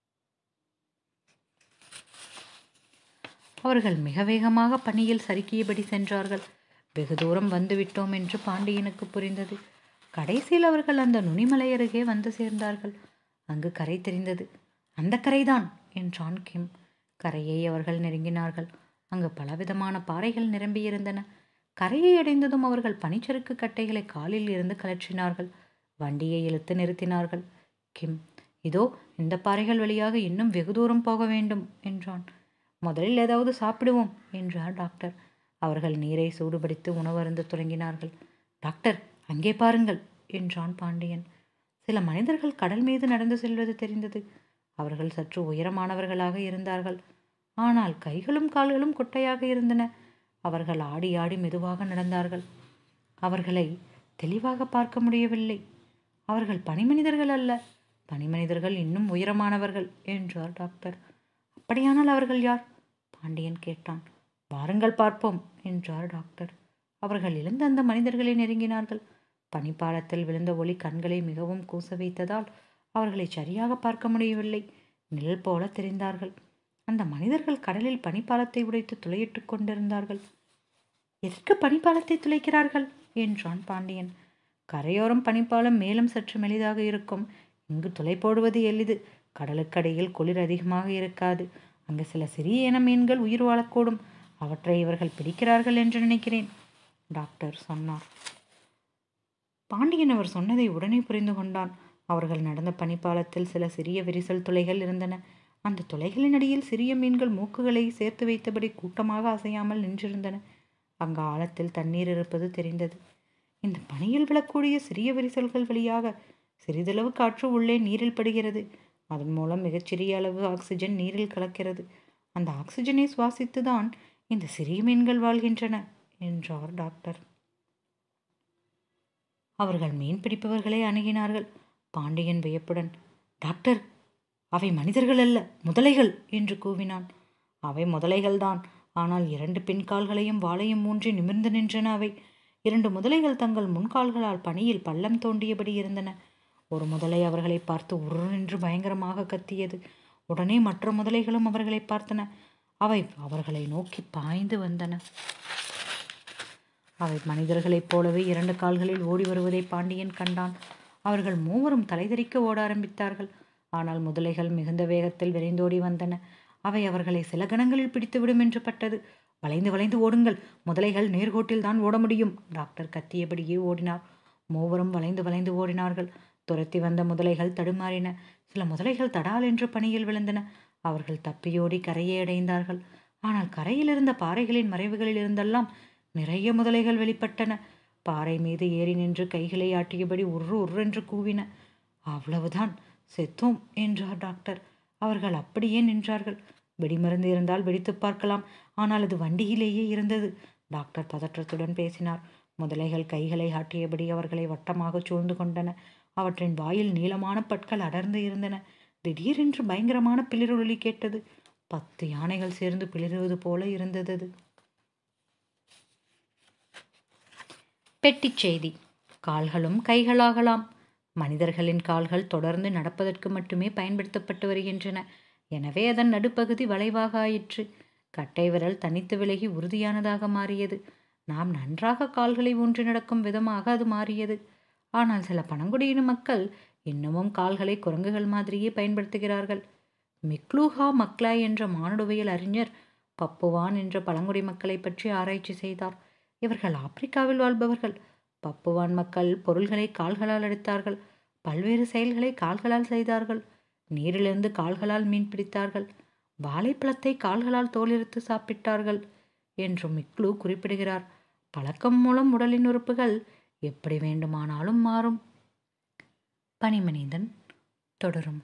அவர்கள் மிக வேகமாக பணியில் சறுக்கியபடி சென்றார்கள் வெகு தூரம் வந்துவிட்டோம் என்று பாண்டியனுக்கு புரிந்தது கடைசியில் அவர்கள் அந்த நுனிமலை அருகே வந்து சேர்ந்தார்கள் அங்கு கரை தெரிந்தது அந்த கரைதான் என்றான் கிம் கரையை அவர்கள் நெருங்கினார்கள் அங்கு பலவிதமான பாறைகள் நிரம்பியிருந்தன கரையை அடைந்ததும் அவர்கள் பனிச்சறுக்கு கட்டைகளை காலில் இருந்து கலற்றினார்கள் வண்டியை இழுத்து நிறுத்தினார்கள் கிம் இதோ இந்த பாறைகள் வழியாக இன்னும் வெகு தூரம் போக வேண்டும் என்றான் முதலில் ஏதாவது சாப்பிடுவோம் என்றார் டாக்டர் அவர்கள் நீரை சூடுபடித்து உணவருந்த தொடங்கினார்கள் டாக்டர் அங்கே பாருங்கள் என்றான் பாண்டியன் சில மனிதர்கள் கடல் மீது நடந்து செல்வது தெரிந்தது அவர்கள் சற்று உயரமானவர்களாக இருந்தார்கள் ஆனால் கைகளும் கால்களும் குட்டையாக இருந்தன அவர்கள் ஆடி ஆடி மெதுவாக நடந்தார்கள் அவர்களை தெளிவாக பார்க்க முடியவில்லை அவர்கள் பனிமனிதர்கள் அல்ல பனிமனிதர்கள் இன்னும் உயரமானவர்கள் என்றார் டாக்டர் அப்படியானால் அவர்கள் யார் பாண்டியன் கேட்டான் வாருங்கள் பார்ப்போம் என்றார் டாக்டர் அவர்கள் எழுந்த அந்த மனிதர்களை நெருங்கினார்கள் பனிப்பாலத்தில் விழுந்த ஒளி கண்களை மிகவும் கூச வைத்ததால் அவர்களை சரியாக பார்க்க முடியவில்லை நிழல் போல தெரிந்தார்கள் அந்த மனிதர்கள் கடலில் பனிப்பாலத்தை உடைத்து துளையிட்டு கொண்டிருந்தார்கள் எதற்கு பனிப்பாலத்தை துளைக்கிறார்கள் என்றான் பாண்டியன் கரையோரம் பனிப்பாலம் மேலும் சற்று மெலிதாக இருக்கும் இங்கு துளை போடுவது எளிது கடலுக்கடியில் குளிர் அதிகமாக இருக்காது அங்கு சில சிறிய இன மீன்கள் உயிர் வாழக்கூடும் அவற்றை இவர்கள் பிடிக்கிறார்கள் என்று நினைக்கிறேன் டாக்டர் சொன்னார் பாண்டியன் அவர் சொன்னதை உடனே புரிந்து கொண்டான் அவர்கள் நடந்த பனிப்பாலத்தில் சில சிறிய விரிசல் துளைகள் இருந்தன அந்த துளைகளின் அடியில் சிறிய மீன்கள் மூக்குகளை சேர்த்து வைத்தபடி கூட்டமாக அசையாமல் நின்றிருந்தன அங்கு ஆழத்தில் தண்ணீர் இருப்பது தெரிந்தது இந்த பனியில் விழக்கூடிய சிறிய விரிசல்கள் வழியாக சிறிதளவு காற்று உள்ளே நீரில் படுகிறது அதன் மூலம் மிகச்சிறிய அளவு ஆக்சிஜன் நீரில் கலக்கிறது அந்த ஆக்சிஜனை சுவாசித்துதான் இந்த சிறிய மீன்கள் வாழ்கின்றன என்றார் டாக்டர் அவர்கள் மீன் பிடிப்பவர்களை அணுகினார்கள் பாண்டியன் வியப்புடன் டாக்டர் அவை மனிதர்கள் அல்ல முதலைகள் என்று கூவினான் அவை முதலைகள்தான் ஆனால் இரண்டு பின்கால்களையும் வாளையும் ஊன்றி நிமிர்ந்து நின்றன அவை இரண்டு முதலைகள் தங்கள் முன்கால்களால் பனியில் பள்ளம் தோண்டியபடி இருந்தன ஒரு முதலை அவர்களை பார்த்து உரு என்று பயங்கரமாக கத்தியது உடனே மற்ற முதலைகளும் அவர்களை பார்த்தன அவை அவர்களை நோக்கி பாய்ந்து வந்தன அவை மனிதர்களைப் போலவே இரண்டு கால்களில் ஓடி வருவதை பாண்டியன் கண்டான் அவர்கள் மூவரும் தலைதெறிக்க ஓட ஆரம்பித்தார்கள் ஆனால் முதலைகள் மிகுந்த வேகத்தில் விரைந்தோடி வந்தன அவை அவர்களை சில கணங்களில் பிடித்துவிடும் என்று பட்டது வளைந்து வளைந்து ஓடுங்கள் முதலைகள் நேர்கோட்டில் தான் ஓட முடியும் டாக்டர் கத்தியபடியே ஓடினார் மூவரும் வளைந்து வளைந்து ஓடினார்கள் துரத்தி வந்த முதலைகள் தடுமாறின சில முதலைகள் தடால் என்று பணியில் விழுந்தன அவர்கள் தப்பியோடி கரையை அடைந்தார்கள் ஆனால் கரையில் இருந்த பாறைகளின் மறைவுகளில் இருந்தெல்லாம் நிறைய முதலைகள் வெளிப்பட்டன பாறை மீது ஏறி நின்று கைகளை ஆட்டியபடி உர்ரு உர்ரென்று கூவின அவ்வளவுதான் செத்தோம் என்றார் டாக்டர் அவர்கள் அப்படியே நின்றார்கள் வெடிமருந்து இருந்தால் வெடித்து பார்க்கலாம் ஆனால் அது வண்டியிலேயே இருந்தது டாக்டர் பதற்றத்துடன் பேசினார் முதலைகள் கைகளை ஆட்டியபடி அவர்களை வட்டமாக சூழ்ந்து கொண்டன அவற்றின் வாயில் நீளமான பற்கள் அடர்ந்து இருந்தன திடீரென்று பயங்கரமான பிளிரொலி கேட்டது பத்து யானைகள் சேர்ந்து பிளிருவது போல இருந்தது அது பெட்டிச் செய்தி கால்களும் கைகளாகலாம் மனிதர்களின் கால்கள் தொடர்ந்து நடப்பதற்கு மட்டுமே பயன்படுத்தப்பட்டு வருகின்றன எனவே அதன் நடுப்பகுதி வளைவாக ஆயிற்று கட்டை விரல் தனித்து விலகி உறுதியானதாக மாறியது நாம் நன்றாக கால்களை ஊன்றி நடக்கும் விதமாக அது மாறியது ஆனால் சில பழங்குடியின மக்கள் இன்னமும் கால்களை குரங்குகள் மாதிரியே பயன்படுத்துகிறார்கள் மிக்லூஹா மக்லா என்ற மானுடவியல் அறிஞர் பப்புவான் என்ற பழங்குடி மக்களை பற்றி ஆராய்ச்சி செய்தார் இவர்கள் ஆப்பிரிக்காவில் வாழ்பவர்கள் பப்புவான் மக்கள் பொருள்களை கால்களால் எடுத்தார்கள் பல்வேறு செயல்களை கால்களால் செய்தார்கள் நீரிலிருந்து கால்களால் மீன் பிடித்தார்கள் வாழைப்பழத்தை கால்களால் தோலிருத்து சாப்பிட்டார்கள் என்றும் மிக்லு குறிப்பிடுகிறார் பழக்கம் மூலம் உடலின் உறுப்புகள் எப்படி வேண்டுமானாலும் மாறும் பனிமனிதன் தொடரும்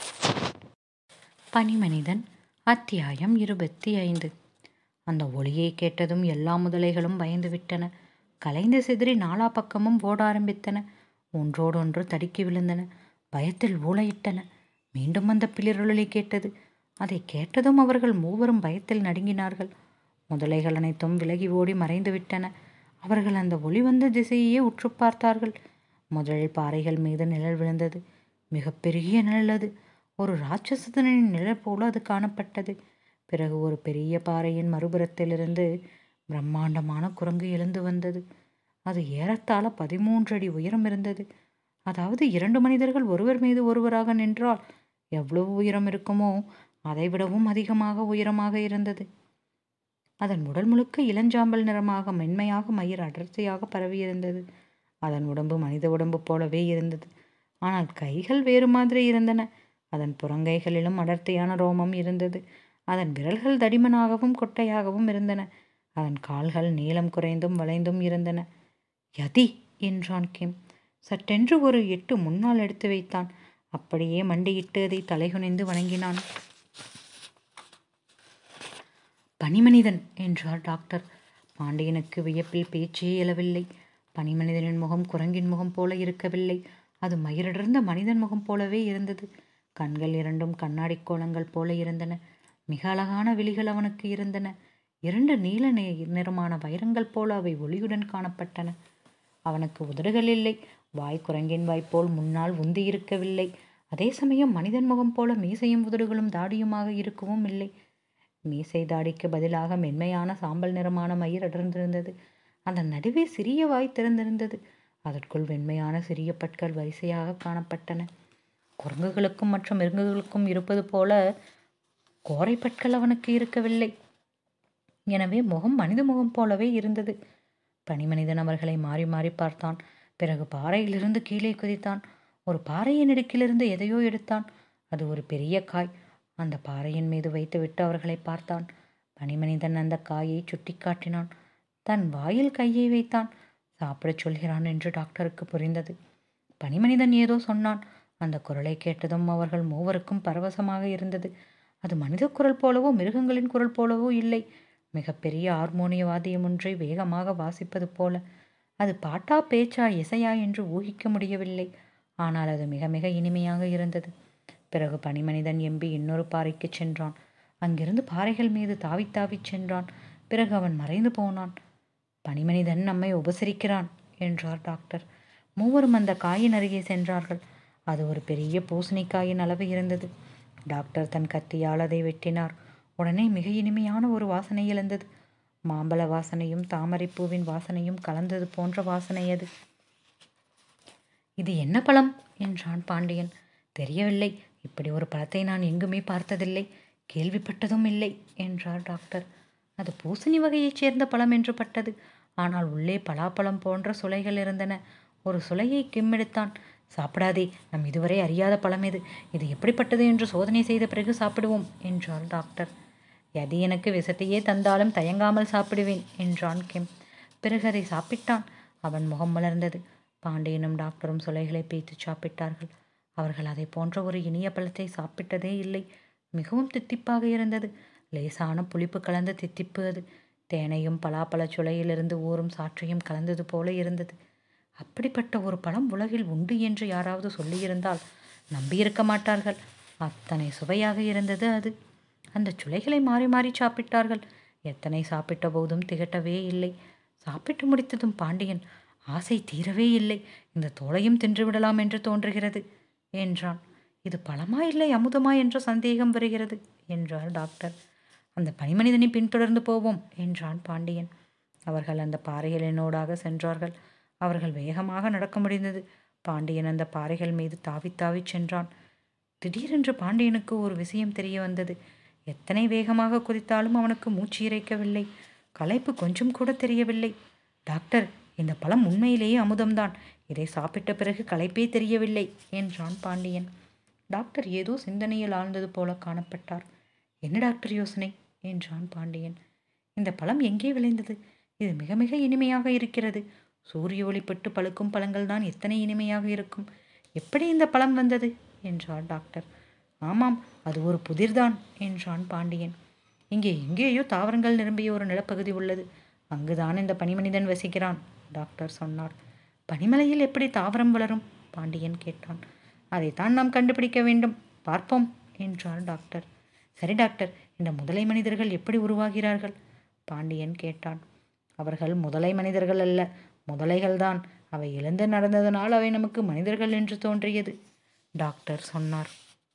பனிமனிதன் அத்தியாயம் இருபத்தி ஐந்து அந்த ஒளியை கேட்டதும் எல்லா முதலைகளும் பயந்து விட்டன கலைந்து சிதறி நாலா பக்கமும் ஓட ஆரம்பித்தன ஒன்றோடொன்று தடுக்கி விழுந்தன பயத்தில் ஊளையிட்டன மீண்டும் அந்த பிளிரொலி கேட்டது அதை கேட்டதும் அவர்கள் மூவரும் பயத்தில் நடுங்கினார்கள் முதலைகள் அனைத்தும் விலகி ஓடி மறைந்து விட்டன அவர்கள் அந்த ஒளி வந்த திசையையே உற்று பார்த்தார்கள் முதலில் பாறைகள் மீது நிழல் விழுந்தது மிகப்பெரிய நிழல் அது ஒரு ராட்சசனின் நிழல் போல அது காணப்பட்டது பிறகு ஒரு பெரிய பாறையின் மறுபுறத்திலிருந்து பிரம்மாண்டமான குரங்கு எழுந்து வந்தது அது ஏறத்தாழ பதிமூன்று அடி உயரம் இருந்தது அதாவது இரண்டு மனிதர்கள் ஒருவர் மீது ஒருவராக நின்றால் எவ்வளவு உயரம் இருக்குமோ அதைவிடவும் அதிகமாக உயரமாக இருந்தது அதன் உடல் முழுக்க இளஞ்சாம்பல் நிறமாக மென்மையாக மயிர் அடர்த்தியாக பரவியிருந்தது அதன் உடம்பு மனித உடம்பு போலவே இருந்தது ஆனால் கைகள் வேறு மாதிரி இருந்தன அதன் புறங்கைகளிலும் அடர்த்தியான ரோமம் இருந்தது அதன் விரல்கள் தடிமனாகவும் கொட்டையாகவும் இருந்தன அதன் கால்கள் நீளம் குறைந்தும் வளைந்தும் இருந்தன யதி என்றான் கிம் சட்டென்று ஒரு எட்டு முன்னால் எடுத்து வைத்தான் அப்படியே மண்டியிட்டு அதை தலைகுனிந்து வணங்கினான் பனிமனிதன் என்றார் டாக்டர் பாண்டியனுக்கு வியப்பில் பேச்சே எழவில்லை பனிமனிதனின் முகம் குரங்கின் முகம் போல இருக்கவில்லை அது மயிரடர்ந்த மனிதன் முகம் போலவே இருந்தது கண்கள் இரண்டும் கண்ணாடி கோலங்கள் போல இருந்தன மிக அழகான விழிகள் அவனுக்கு இருந்தன இரண்டு நீல நிறமான வைரங்கள் போல அவை ஒளியுடன் காணப்பட்டன அவனுக்கு உதடுகள் இல்லை வாய் குரங்கின் வாய் போல் முன்னால் உந்தி இருக்கவில்லை அதே சமயம் மனிதன் முகம் போல மீசையும் உதடுகளும் தாடியுமாக இருக்கவும் இல்லை மீசை தாடிக்கு பதிலாக மென்மையான சாம்பல் நிறமான மயிர் அடர்ந்திருந்தது அதன் நடுவே சிறிய வாய் திறந்திருந்தது அதற்குள் வெண்மையான சிறிய பற்கள் வரிசையாக காணப்பட்டன குரங்குகளுக்கும் மற்ற மிருகங்களுக்கும் இருப்பது போல கோரை பற்கள் அவனுக்கு இருக்கவில்லை எனவே முகம் மனித முகம் போலவே இருந்தது பனிமனிதன் அவர்களை மாறி மாறி பார்த்தான் பிறகு பாறையிலிருந்து கீழே குதித்தான் ஒரு பாறையின் இடுக்கிலிருந்து எதையோ எடுத்தான் அது ஒரு பெரிய காய் அந்த பாறையின் மீது வைத்துவிட்டு அவர்களை பார்த்தான் பனிமனிதன் அந்த காயை சுட்டி காட்டினான் தன் வாயில் கையை வைத்தான் சாப்பிடச் சொல்கிறான் என்று டாக்டருக்கு புரிந்தது பனிமனிதன் ஏதோ சொன்னான் அந்த குரலை கேட்டதும் அவர்கள் மூவருக்கும் பரவசமாக இருந்தது அது மனித குரல் போலவோ மிருகங்களின் குரல் போலவோ இல்லை மிகப்பெரிய ஹார்மோனிய வாத்தியம் ஒன்றை வேகமாக வாசிப்பது போல அது பாட்டா பேச்சா இசையா என்று ஊகிக்க முடியவில்லை ஆனால் அது மிக மிக இனிமையாக இருந்தது பிறகு பனிமனிதன் எம்பி இன்னொரு பாறைக்கு சென்றான் அங்கிருந்து பாறைகள் மீது தாவி தாவிச் சென்றான் பிறகு அவன் மறைந்து போனான் பனிமனிதன் நம்மை உபசரிக்கிறான் என்றார் டாக்டர் மூவரும் அந்த காயின் அருகே சென்றார்கள் அது ஒரு பெரிய பூசணிக்காயின் அளவு இருந்தது டாக்டர் தன் கத்தியால் அதை வெட்டினார் உடனே மிக இனிமையான ஒரு வாசனை எழுந்தது மாம்பழ வாசனையும் தாமரைப்பூவின் வாசனையும் கலந்தது போன்ற வாசனை அது இது என்ன பழம் என்றான் பாண்டியன் தெரியவில்லை இப்படி ஒரு பழத்தை நான் எங்குமே பார்த்ததில்லை கேள்விப்பட்டதும் இல்லை என்றார் டாக்டர் அது பூசணி வகையைச் சேர்ந்த பழம் என்று பட்டது ஆனால் உள்ளே பலாப்பழம் போன்ற சுளைகள் இருந்தன ஒரு சுளையை கிம்மெடுத்தான் சாப்பிடாதே நம் இதுவரை அறியாத பழம் இது இது எப்படிப்பட்டது என்று சோதனை செய்த பிறகு சாப்பிடுவோம் என்றார் டாக்டர் எது எனக்கு விஷத்தையே தந்தாலும் தயங்காமல் சாப்பிடுவேன் என்றான் கிம் பிறகு அதை சாப்பிட்டான் அவன் முகம் மலர்ந்தது பாண்டியனும் டாக்டரும் சுளைகளை பேய்த்து சாப்பிட்டார்கள் அவர்கள் அதை போன்ற ஒரு இனிய பழத்தை சாப்பிட்டதே இல்லை மிகவும் தித்திப்பாக இருந்தது லேசான புளிப்பு கலந்த தித்திப்பு அது தேனையும் பலாப்பழச் சுளையிலிருந்து ஊறும் சாற்றையும் கலந்தது போல இருந்தது அப்படிப்பட்ட ஒரு பழம் உலகில் உண்டு என்று யாராவது சொல்லியிருந்தால் நம்பியிருக்க மாட்டார்கள் அத்தனை சுவையாக இருந்தது அது அந்த சுளைகளை மாறி மாறி சாப்பிட்டார்கள் எத்தனை சாப்பிட்ட போதும் திகட்டவே இல்லை சாப்பிட்டு முடித்ததும் பாண்டியன் ஆசை தீரவே இல்லை இந்த தோளையும் தின்று விடலாம் என்று தோன்றுகிறது என்றான் இது பழமா இல்லை அமுதமா என்ற சந்தேகம் வருகிறது என்றார் டாக்டர் அந்த பனிமனிதனை பின்தொடர்ந்து போவோம் என்றான் பாண்டியன் அவர்கள் அந்த பாறைகளினோடாக சென்றார்கள் அவர்கள் வேகமாக நடக்க முடிந்தது பாண்டியன் அந்த பாறைகள் மீது தாவி தாவி சென்றான் திடீரென்று பாண்டியனுக்கு ஒரு விஷயம் தெரிய வந்தது எத்தனை வேகமாக குதித்தாலும் அவனுக்கு மூச்சு இறைக்கவில்லை களைப்பு கொஞ்சம் கூட தெரியவில்லை டாக்டர் இந்த பழம் உண்மையிலேயே அமுதம்தான் இதை சாப்பிட்ட பிறகு களைப்பே தெரியவில்லை என்றான் பாண்டியன் டாக்டர் ஏதோ சிந்தனையில் ஆழ்ந்தது போல காணப்பட்டார் என்ன டாக்டர் யோசனை என்றான் பாண்டியன் இந்த பழம் எங்கே விளைந்தது இது மிக மிக இனிமையாக இருக்கிறது சூரிய ஒளிப்பட்டு பழுக்கும் பழங்கள் தான் எத்தனை இனிமையாக இருக்கும் எப்படி இந்த பழம் வந்தது என்றார் டாக்டர் ஆமாம் அது ஒரு புதிர்தான் என்றான் பாண்டியன் இங்கே எங்கேயோ தாவரங்கள் நிரம்பிய ஒரு நிலப்பகுதி உள்ளது அங்குதான் இந்த பனிமனிதன் வசிக்கிறான் டாக்டர் சொன்னார் பனிமலையில் எப்படி தாவரம் வளரும் பாண்டியன் கேட்டான் அதைத்தான் நாம் கண்டுபிடிக்க வேண்டும் பார்ப்போம் என்றார் டாக்டர் சரி டாக்டர் இந்த முதலை மனிதர்கள் எப்படி உருவாகிறார்கள் பாண்டியன் கேட்டான் அவர்கள் முதலை மனிதர்கள் அல்ல முதலைகள்தான் அவை எழுந்து நடந்ததனால் அவை நமக்கு மனிதர்கள் என்று தோன்றியது டாக்டர் சொன்னார்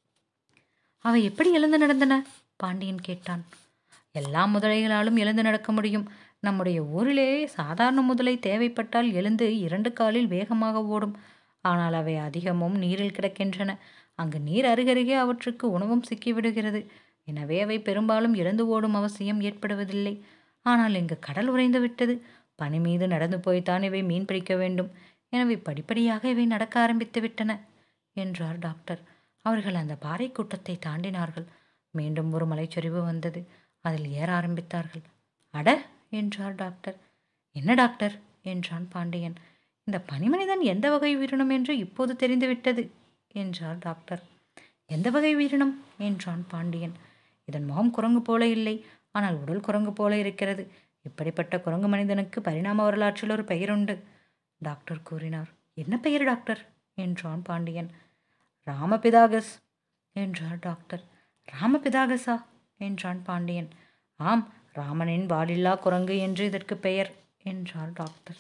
அவை எப்படி எழுந்து நடந்தன பாண்டியன் கேட்டான் எல்லா முதலைகளாலும் எழுந்து நடக்க முடியும் நம்முடைய ஊரிலேயே சாதாரண முதலை தேவைப்பட்டால் எழுந்து இரண்டு காலில் வேகமாக ஓடும் ஆனால் அவை அதிகமும் நீரில் கிடக்கின்றன அங்கு நீர் அருகருகே அவற்றுக்கு உணவும் சிக்கிவிடுகிறது எனவே அவை பெரும்பாலும் எழுந்து ஓடும் அவசியம் ஏற்படுவதில்லை ஆனால் இங்கு கடல் உறைந்து விட்டது பனி மீது நடந்து போய்த்தான் இவை மீன் பிடிக்க வேண்டும் எனவே படிப்படியாக இவை நடக்க ஆரம்பித்து விட்டன என்றார் டாக்டர் அவர்கள் அந்த பாறை கூட்டத்தை தாண்டினார்கள் மீண்டும் ஒரு மலைச்சரிவு வந்தது அதில் ஏற ஆரம்பித்தார்கள் அட என்றார் டாக்டர் என்ன டாக்டர் என்றான் பாண்டியன் இந்த பனிமனிதன் எந்த வகை உயிரினம் என்று இப்போது தெரிந்துவிட்டது என்றார் டாக்டர் எந்த வகை உயிரினம் என்றான் பாண்டியன் இதன் முகம் குரங்கு போல இல்லை ஆனால் உடல் குரங்கு போல இருக்கிறது இப்படிப்பட்ட குரங்கு மனிதனுக்கு பரிணாம வரலாற்றில் ஒரு பெயர் உண்டு டாக்டர் கூறினார் என்ன பெயர் டாக்டர் என்றான் பாண்டியன் ராமபிதாகஸ் என்றார் டாக்டர் ராமபிதாகஸா என்றான் பாண்டியன் ஆம் ராமனின் வாலில்லா குரங்கு என்று இதற்கு பெயர் என்றார் டாக்டர்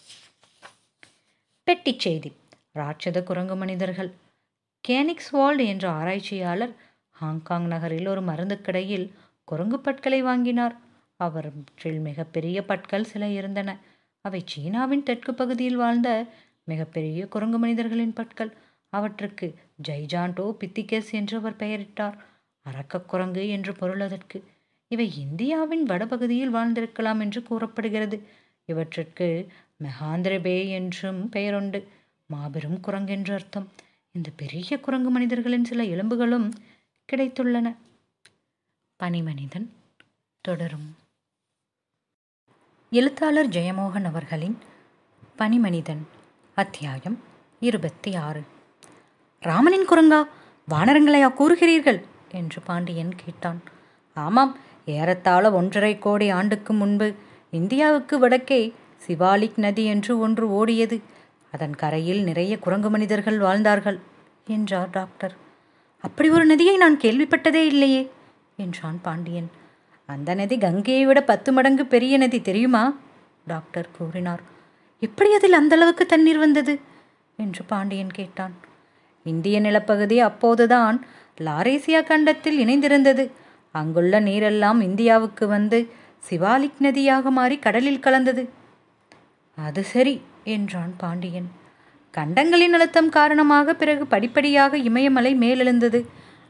பெட்டிச் செய்தி ராட்சத குரங்கு மனிதர்கள் கேனிக்ஸ்வால்டு என்ற ஆராய்ச்சியாளர் ஹாங்காங் நகரில் ஒரு மருந்து கடையில் குரங்கு பற்களை வாங்கினார் அவற்றில் மிகப்பெரிய பற்கள் சில இருந்தன அவை சீனாவின் தெற்கு பகுதியில் வாழ்ந்த மிகப்பெரிய குரங்கு மனிதர்களின் பற்கள் அவற்றுக்கு ஜைஜாண்டோ பித்திகஸ் என்று அவர் பெயரிட்டார் அரக்கக் குரங்கு என்று பொருள் அதற்கு இவை இந்தியாவின் வடபகுதியில் வாழ்ந்திருக்கலாம் என்று கூறப்படுகிறது இவற்றிற்கு மெஹாந்திரபே என்றும் பெயருண்டு மாபெரும் குரங்கு என்று அர்த்தம் இந்த பெரிய குரங்கு மனிதர்களின் சில எலும்புகளும் கிடைத்துள்ளன பனிமனிதன் தொடரும் எழுத்தாளர் ஜெயமோகன் அவர்களின் பனிமனிதன் அத்தியாயம் இருபத்தி ஆறு ராமனின் குரங்கா வானரங்களையா கூறுகிறீர்கள் என்று பாண்டியன் கேட்டான் ஆமாம் ஏறத்தாழ ஒன்றரை கோடி ஆண்டுக்கு முன்பு இந்தியாவுக்கு வடக்கே சிவாலிக் நதி என்று ஒன்று ஓடியது அதன் கரையில் நிறைய குரங்கு மனிதர்கள் வாழ்ந்தார்கள் என்றார் டாக்டர் அப்படி ஒரு நதியை நான் கேள்விப்பட்டதே இல்லையே என்றான் பாண்டியன் அந்த நதி கங்கையை விட பத்து மடங்கு பெரிய நதி தெரியுமா டாக்டர் கூறினார் எப்படி அதில் அந்த அளவுக்கு தண்ணீர் வந்தது என்று பாண்டியன் கேட்டான் இந்திய நிலப்பகுதி அப்போதுதான் லாரேசியா கண்டத்தில் இணைந்திருந்தது அங்குள்ள நீரெல்லாம் இந்தியாவுக்கு வந்து சிவாலிக் நதியாக மாறி கடலில் கலந்தது அது சரி என்றான் பாண்டியன் கண்டங்களின் அழுத்தம் காரணமாக பிறகு படிப்படியாக இமயமலை மேலெழுந்தது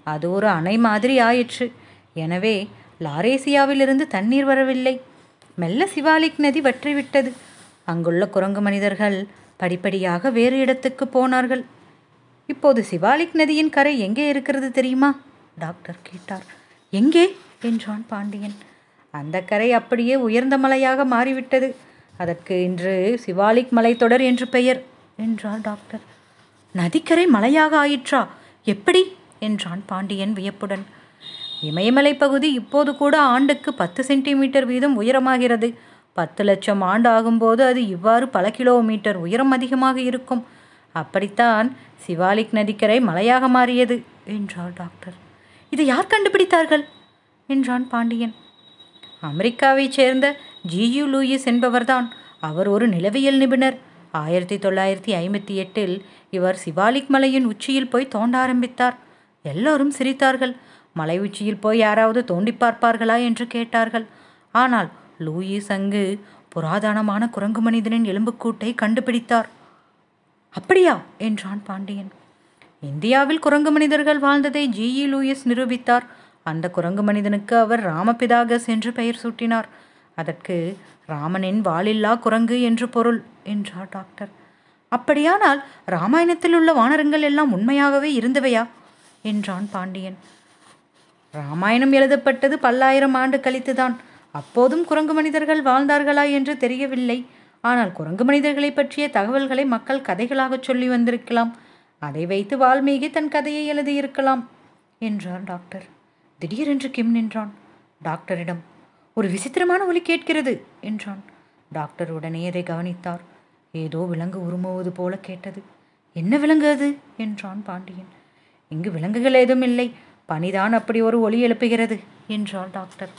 அது ஒரு அணை மாதிரி ஆயிற்று எனவே லாரேசியாவிலிருந்து தண்ணீர் வரவில்லை மெல்ல சிவாலிக் நதி வற்றிவிட்டது அங்குள்ள குரங்கு மனிதர்கள் படிப்படியாக வேறு இடத்துக்கு போனார்கள் இப்போது சிவாலிக் நதியின் கரை எங்கே இருக்கிறது தெரியுமா டாக்டர் கேட்டார் எங்கே என்றான் பாண்டியன் அந்த கரை அப்படியே உயர்ந்த மலையாக மாறிவிட்டது அதற்கு இன்று சிவாலிக் மலைத்தொடர் என்று பெயர் என்றார் டாக்டர் நதிக்கரை மலையாக ஆயிற்றா எப்படி என்றான் பாண்டியன் வியப்புடன் இமயமலை பகுதி இப்போது கூட ஆண்டுக்கு பத்து சென்டிமீட்டர் வீதம் உயரமாகிறது பத்து லட்சம் ஆண்டு ஆகும்போது அது இவ்வாறு பல கிலோமீட்டர் உயரம் அதிகமாக இருக்கும் அப்படித்தான் சிவாலிக் நதிக்கரை மலையாக மாறியது என்றார் டாக்டர் இதை யார் கண்டுபிடித்தார்கள் என்றான் பாண்டியன் அமெரிக்காவைச் சேர்ந்த ஜியு லூயிஸ் என்பவர்தான் அவர் ஒரு நிலவியல் நிபுணர் ஆயிரத்தி தொள்ளாயிரத்தி ஐம்பத்தி எட்டில் இவர் சிவாலிக் மலையின் உச்சியில் போய் தோண்ட ஆரம்பித்தார் எல்லோரும் சிரித்தார்கள் மலை உச்சியில் போய் யாராவது தோண்டி பார்ப்பார்களா என்று கேட்டார்கள் ஆனால் லூயிஸ் அங்கு புராதனமான குரங்கு மனிதனின் எலும்புக்கூட்டை கண்டுபிடித்தார் அப்படியா என்றான் பாண்டியன் இந்தியாவில் குரங்கு மனிதர்கள் வாழ்ந்ததை ஜிஇ லூயிஸ் நிரூபித்தார் அந்த குரங்கு மனிதனுக்கு அவர் ராமபிதாகஸ் என்று பெயர் சூட்டினார் அதற்கு ராமனின் வாலில்லா குரங்கு என்று பொருள் என்றார் டாக்டர் அப்படியானால் ராமாயணத்தில் உள்ள வானரங்கள் எல்லாம் உண்மையாகவே இருந்தவையா என்றான் பாண்டியன் ராமாயணம் எழுதப்பட்டது பல்லாயிரம் ஆண்டு கழித்துதான் அப்போதும் குரங்கு மனிதர்கள் வாழ்ந்தார்களா என்று தெரியவில்லை ஆனால் குரங்கு மனிதர்களை பற்றிய தகவல்களை மக்கள் கதைகளாக சொல்லி வந்திருக்கலாம் அதை வைத்து வால்மீகி தன் கதையை எழுதியிருக்கலாம் என்றார் டாக்டர் திடீரென்று கிம் நின்றான் டாக்டரிடம் ஒரு விசித்திரமான ஒலி கேட்கிறது என்றான் டாக்டர் உடனே அதை கவனித்தார் ஏதோ விலங்கு உருமுவது போல கேட்டது என்ன விலங்கு அது என்றான் பாண்டியன் இங்கு விலங்குகள் ஏதும் இல்லை பனிதான் அப்படி ஒரு ஒலி எழுப்புகிறது என்றார் டாக்டர்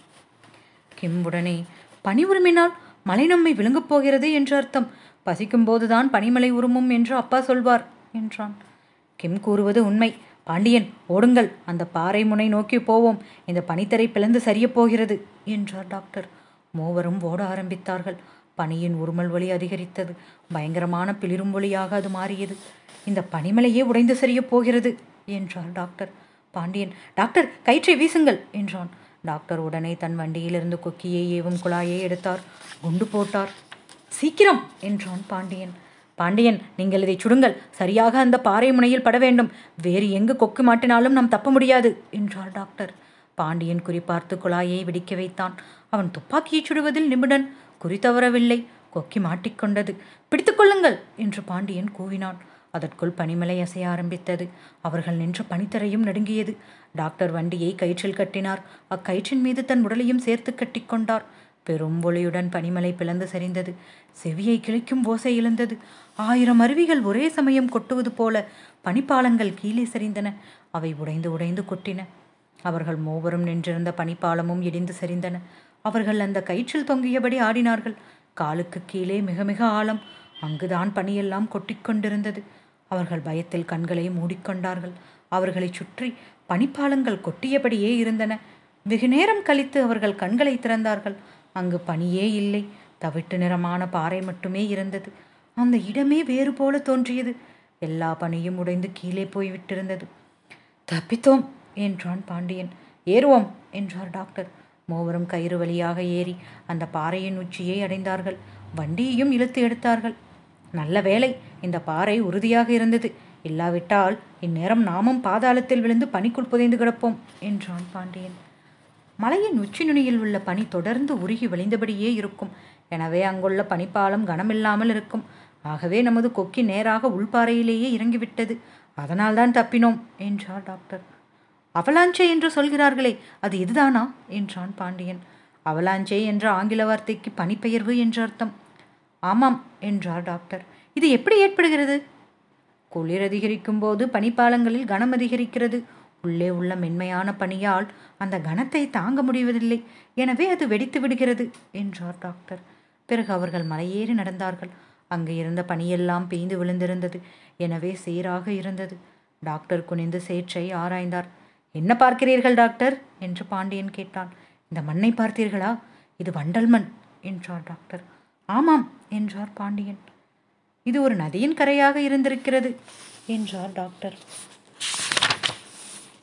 கிம் உடனே பனி உருமினால் மலை நம்மை விழுங்கப் போகிறது என்று அர்த்தம் பசிக்கும் போதுதான் பனிமலை உருமும் என்று அப்பா சொல்வார் என்றான் கிம் கூறுவது உண்மை பாண்டியன் ஓடுங்கள் அந்த பாறை முனை நோக்கி போவோம் இந்த பனித்தரை பிளந்து சரியப் போகிறது என்றார் டாக்டர் மூவரும் ஓட ஆரம்பித்தார்கள் பனியின் உருமல் ஒளி அதிகரித்தது பயங்கரமான பிளிரும் ஒளியாக அது மாறியது இந்த பனிமலையே உடைந்து சரியப் போகிறது என்றார் டாக்டர் பாண்டியன் டாக்டர் கயிற்றை வீசுங்கள் என்றான் டாக்டர் உடனே தன் வண்டியிலிருந்து கொக்கியை ஏவும் குழாயை எடுத்தார் குண்டு போட்டார் சீக்கிரம் என்றான் பாண்டியன் பாண்டியன் நீங்கள் இதை சுடுங்கள் சரியாக அந்த பாறை முனையில் பட வேண்டும் வேறு எங்கு கொக்கு மாட்டினாலும் நாம் தப்ப முடியாது என்றார் டாக்டர் பாண்டியன் குறிப்பார்த்து குழாயை வெடிக்க வைத்தான் அவன் துப்பாக்கியை சுடுவதில் நிபுணன் குறி தவறவில்லை கொக்கி மாட்டிக்கொண்டது பிடித்துக்கொள்ளுங்கள் என்று பாண்டியன் கூவினான் அதற்குள் பனிமலை அசைய ஆரம்பித்தது அவர்கள் நின்ற பனித்தரையும் நடுங்கியது டாக்டர் வண்டியை கயிற்றில் கட்டினார் அக்கயிற்றின் மீது தன் உடலையும் சேர்த்து கட்டிக்கொண்டார் பெரும் ஒளியுடன் பனிமலை பிளந்து சரிந்தது செவியை கிழிக்கும் ஓசை எழுந்தது ஆயிரம் அருவிகள் ஒரே சமயம் கொட்டுவது போல பனிப்பாலங்கள் கீழே சரிந்தன அவை உடைந்து உடைந்து கொட்டின அவர்கள் மூவரும் நின்றிருந்த பனிப்பாலமும் இடிந்து சரிந்தன அவர்கள் அந்த கயிற்றில் தொங்கியபடி ஆடினார்கள் காலுக்கு கீழே மிக மிக ஆழம் அங்குதான் பனியெல்லாம் கொட்டிக்கொண்டிருந்தது அவர்கள் பயத்தில் கண்களை மூடிக்கொண்டார்கள் அவர்களைச் சுற்றி பனிப்பாலங்கள் கொட்டியபடியே இருந்தன வெகு நேரம் கழித்து அவர்கள் கண்களை திறந்தார்கள் அங்கு பனியே இல்லை தவிட்டு நிறமான பாறை மட்டுமே இருந்தது அந்த இடமே வேறு போல தோன்றியது எல்லா பனியும் உடைந்து கீழே போய் விட்டிருந்தது தப்பித்தோம் என்றான் பாண்டியன் ஏறுவோம் என்றார் டாக்டர் மூவரும் கயிறு வழியாக ஏறி அந்த பாறையின் உச்சியை அடைந்தார்கள் வண்டியையும் இழுத்து எடுத்தார்கள் நல்ல வேலை இந்த பாறை உறுதியாக இருந்தது இல்லாவிட்டால் இந்நேரம் நாமும் பாதாளத்தில் விழுந்து பனிக்குள் புதைந்து கிடப்போம் என்றான் பாண்டியன் மலையின் உச்சி நுனியில் உள்ள பனி தொடர்ந்து உருகி வழிந்தபடியே இருக்கும் எனவே அங்குள்ள பனிப்பாலம் கனமில்லாமல் இருக்கும் ஆகவே நமது கொக்கி நேராக உள்பாறையிலேயே இறங்கிவிட்டது அதனால்தான் தப்பினோம் என்றார் டாக்டர் அவலாஞ்சே என்று சொல்கிறார்களே அது இதுதானா என்றான் பாண்டியன் அவலாஞ்சே என்ற ஆங்கில வார்த்தைக்கு பனிப்பெயர்வு என்று அர்த்தம் ஆமாம் என்றார் டாக்டர் இது எப்படி ஏற்படுகிறது குளிர் அதிகரிக்கும் போது பனிப்பாலங்களில் கனம் அதிகரிக்கிறது உள்ளே உள்ள மென்மையான பனியால் அந்த கனத்தை தாங்க முடிவதில்லை எனவே அது வெடித்து விடுகிறது என்றார் டாக்டர் பிறகு அவர்கள் மலையேறி நடந்தார்கள் அங்கு இருந்த பனியெல்லாம் பெய்ந்து விழுந்திருந்தது எனவே சீராக இருந்தது டாக்டர் குனிந்து சேற்றை ஆராய்ந்தார் என்ன பார்க்கிறீர்கள் டாக்டர் என்று பாண்டியன் கேட்டான் இந்த மண்ணை பார்த்தீர்களா இது வண்டல் மண் என்றார் டாக்டர் ஆமாம் என்றார் பாண்டியன் இது ஒரு நதியின் கரையாக இருந்திருக்கிறது என்றார் டாக்டர்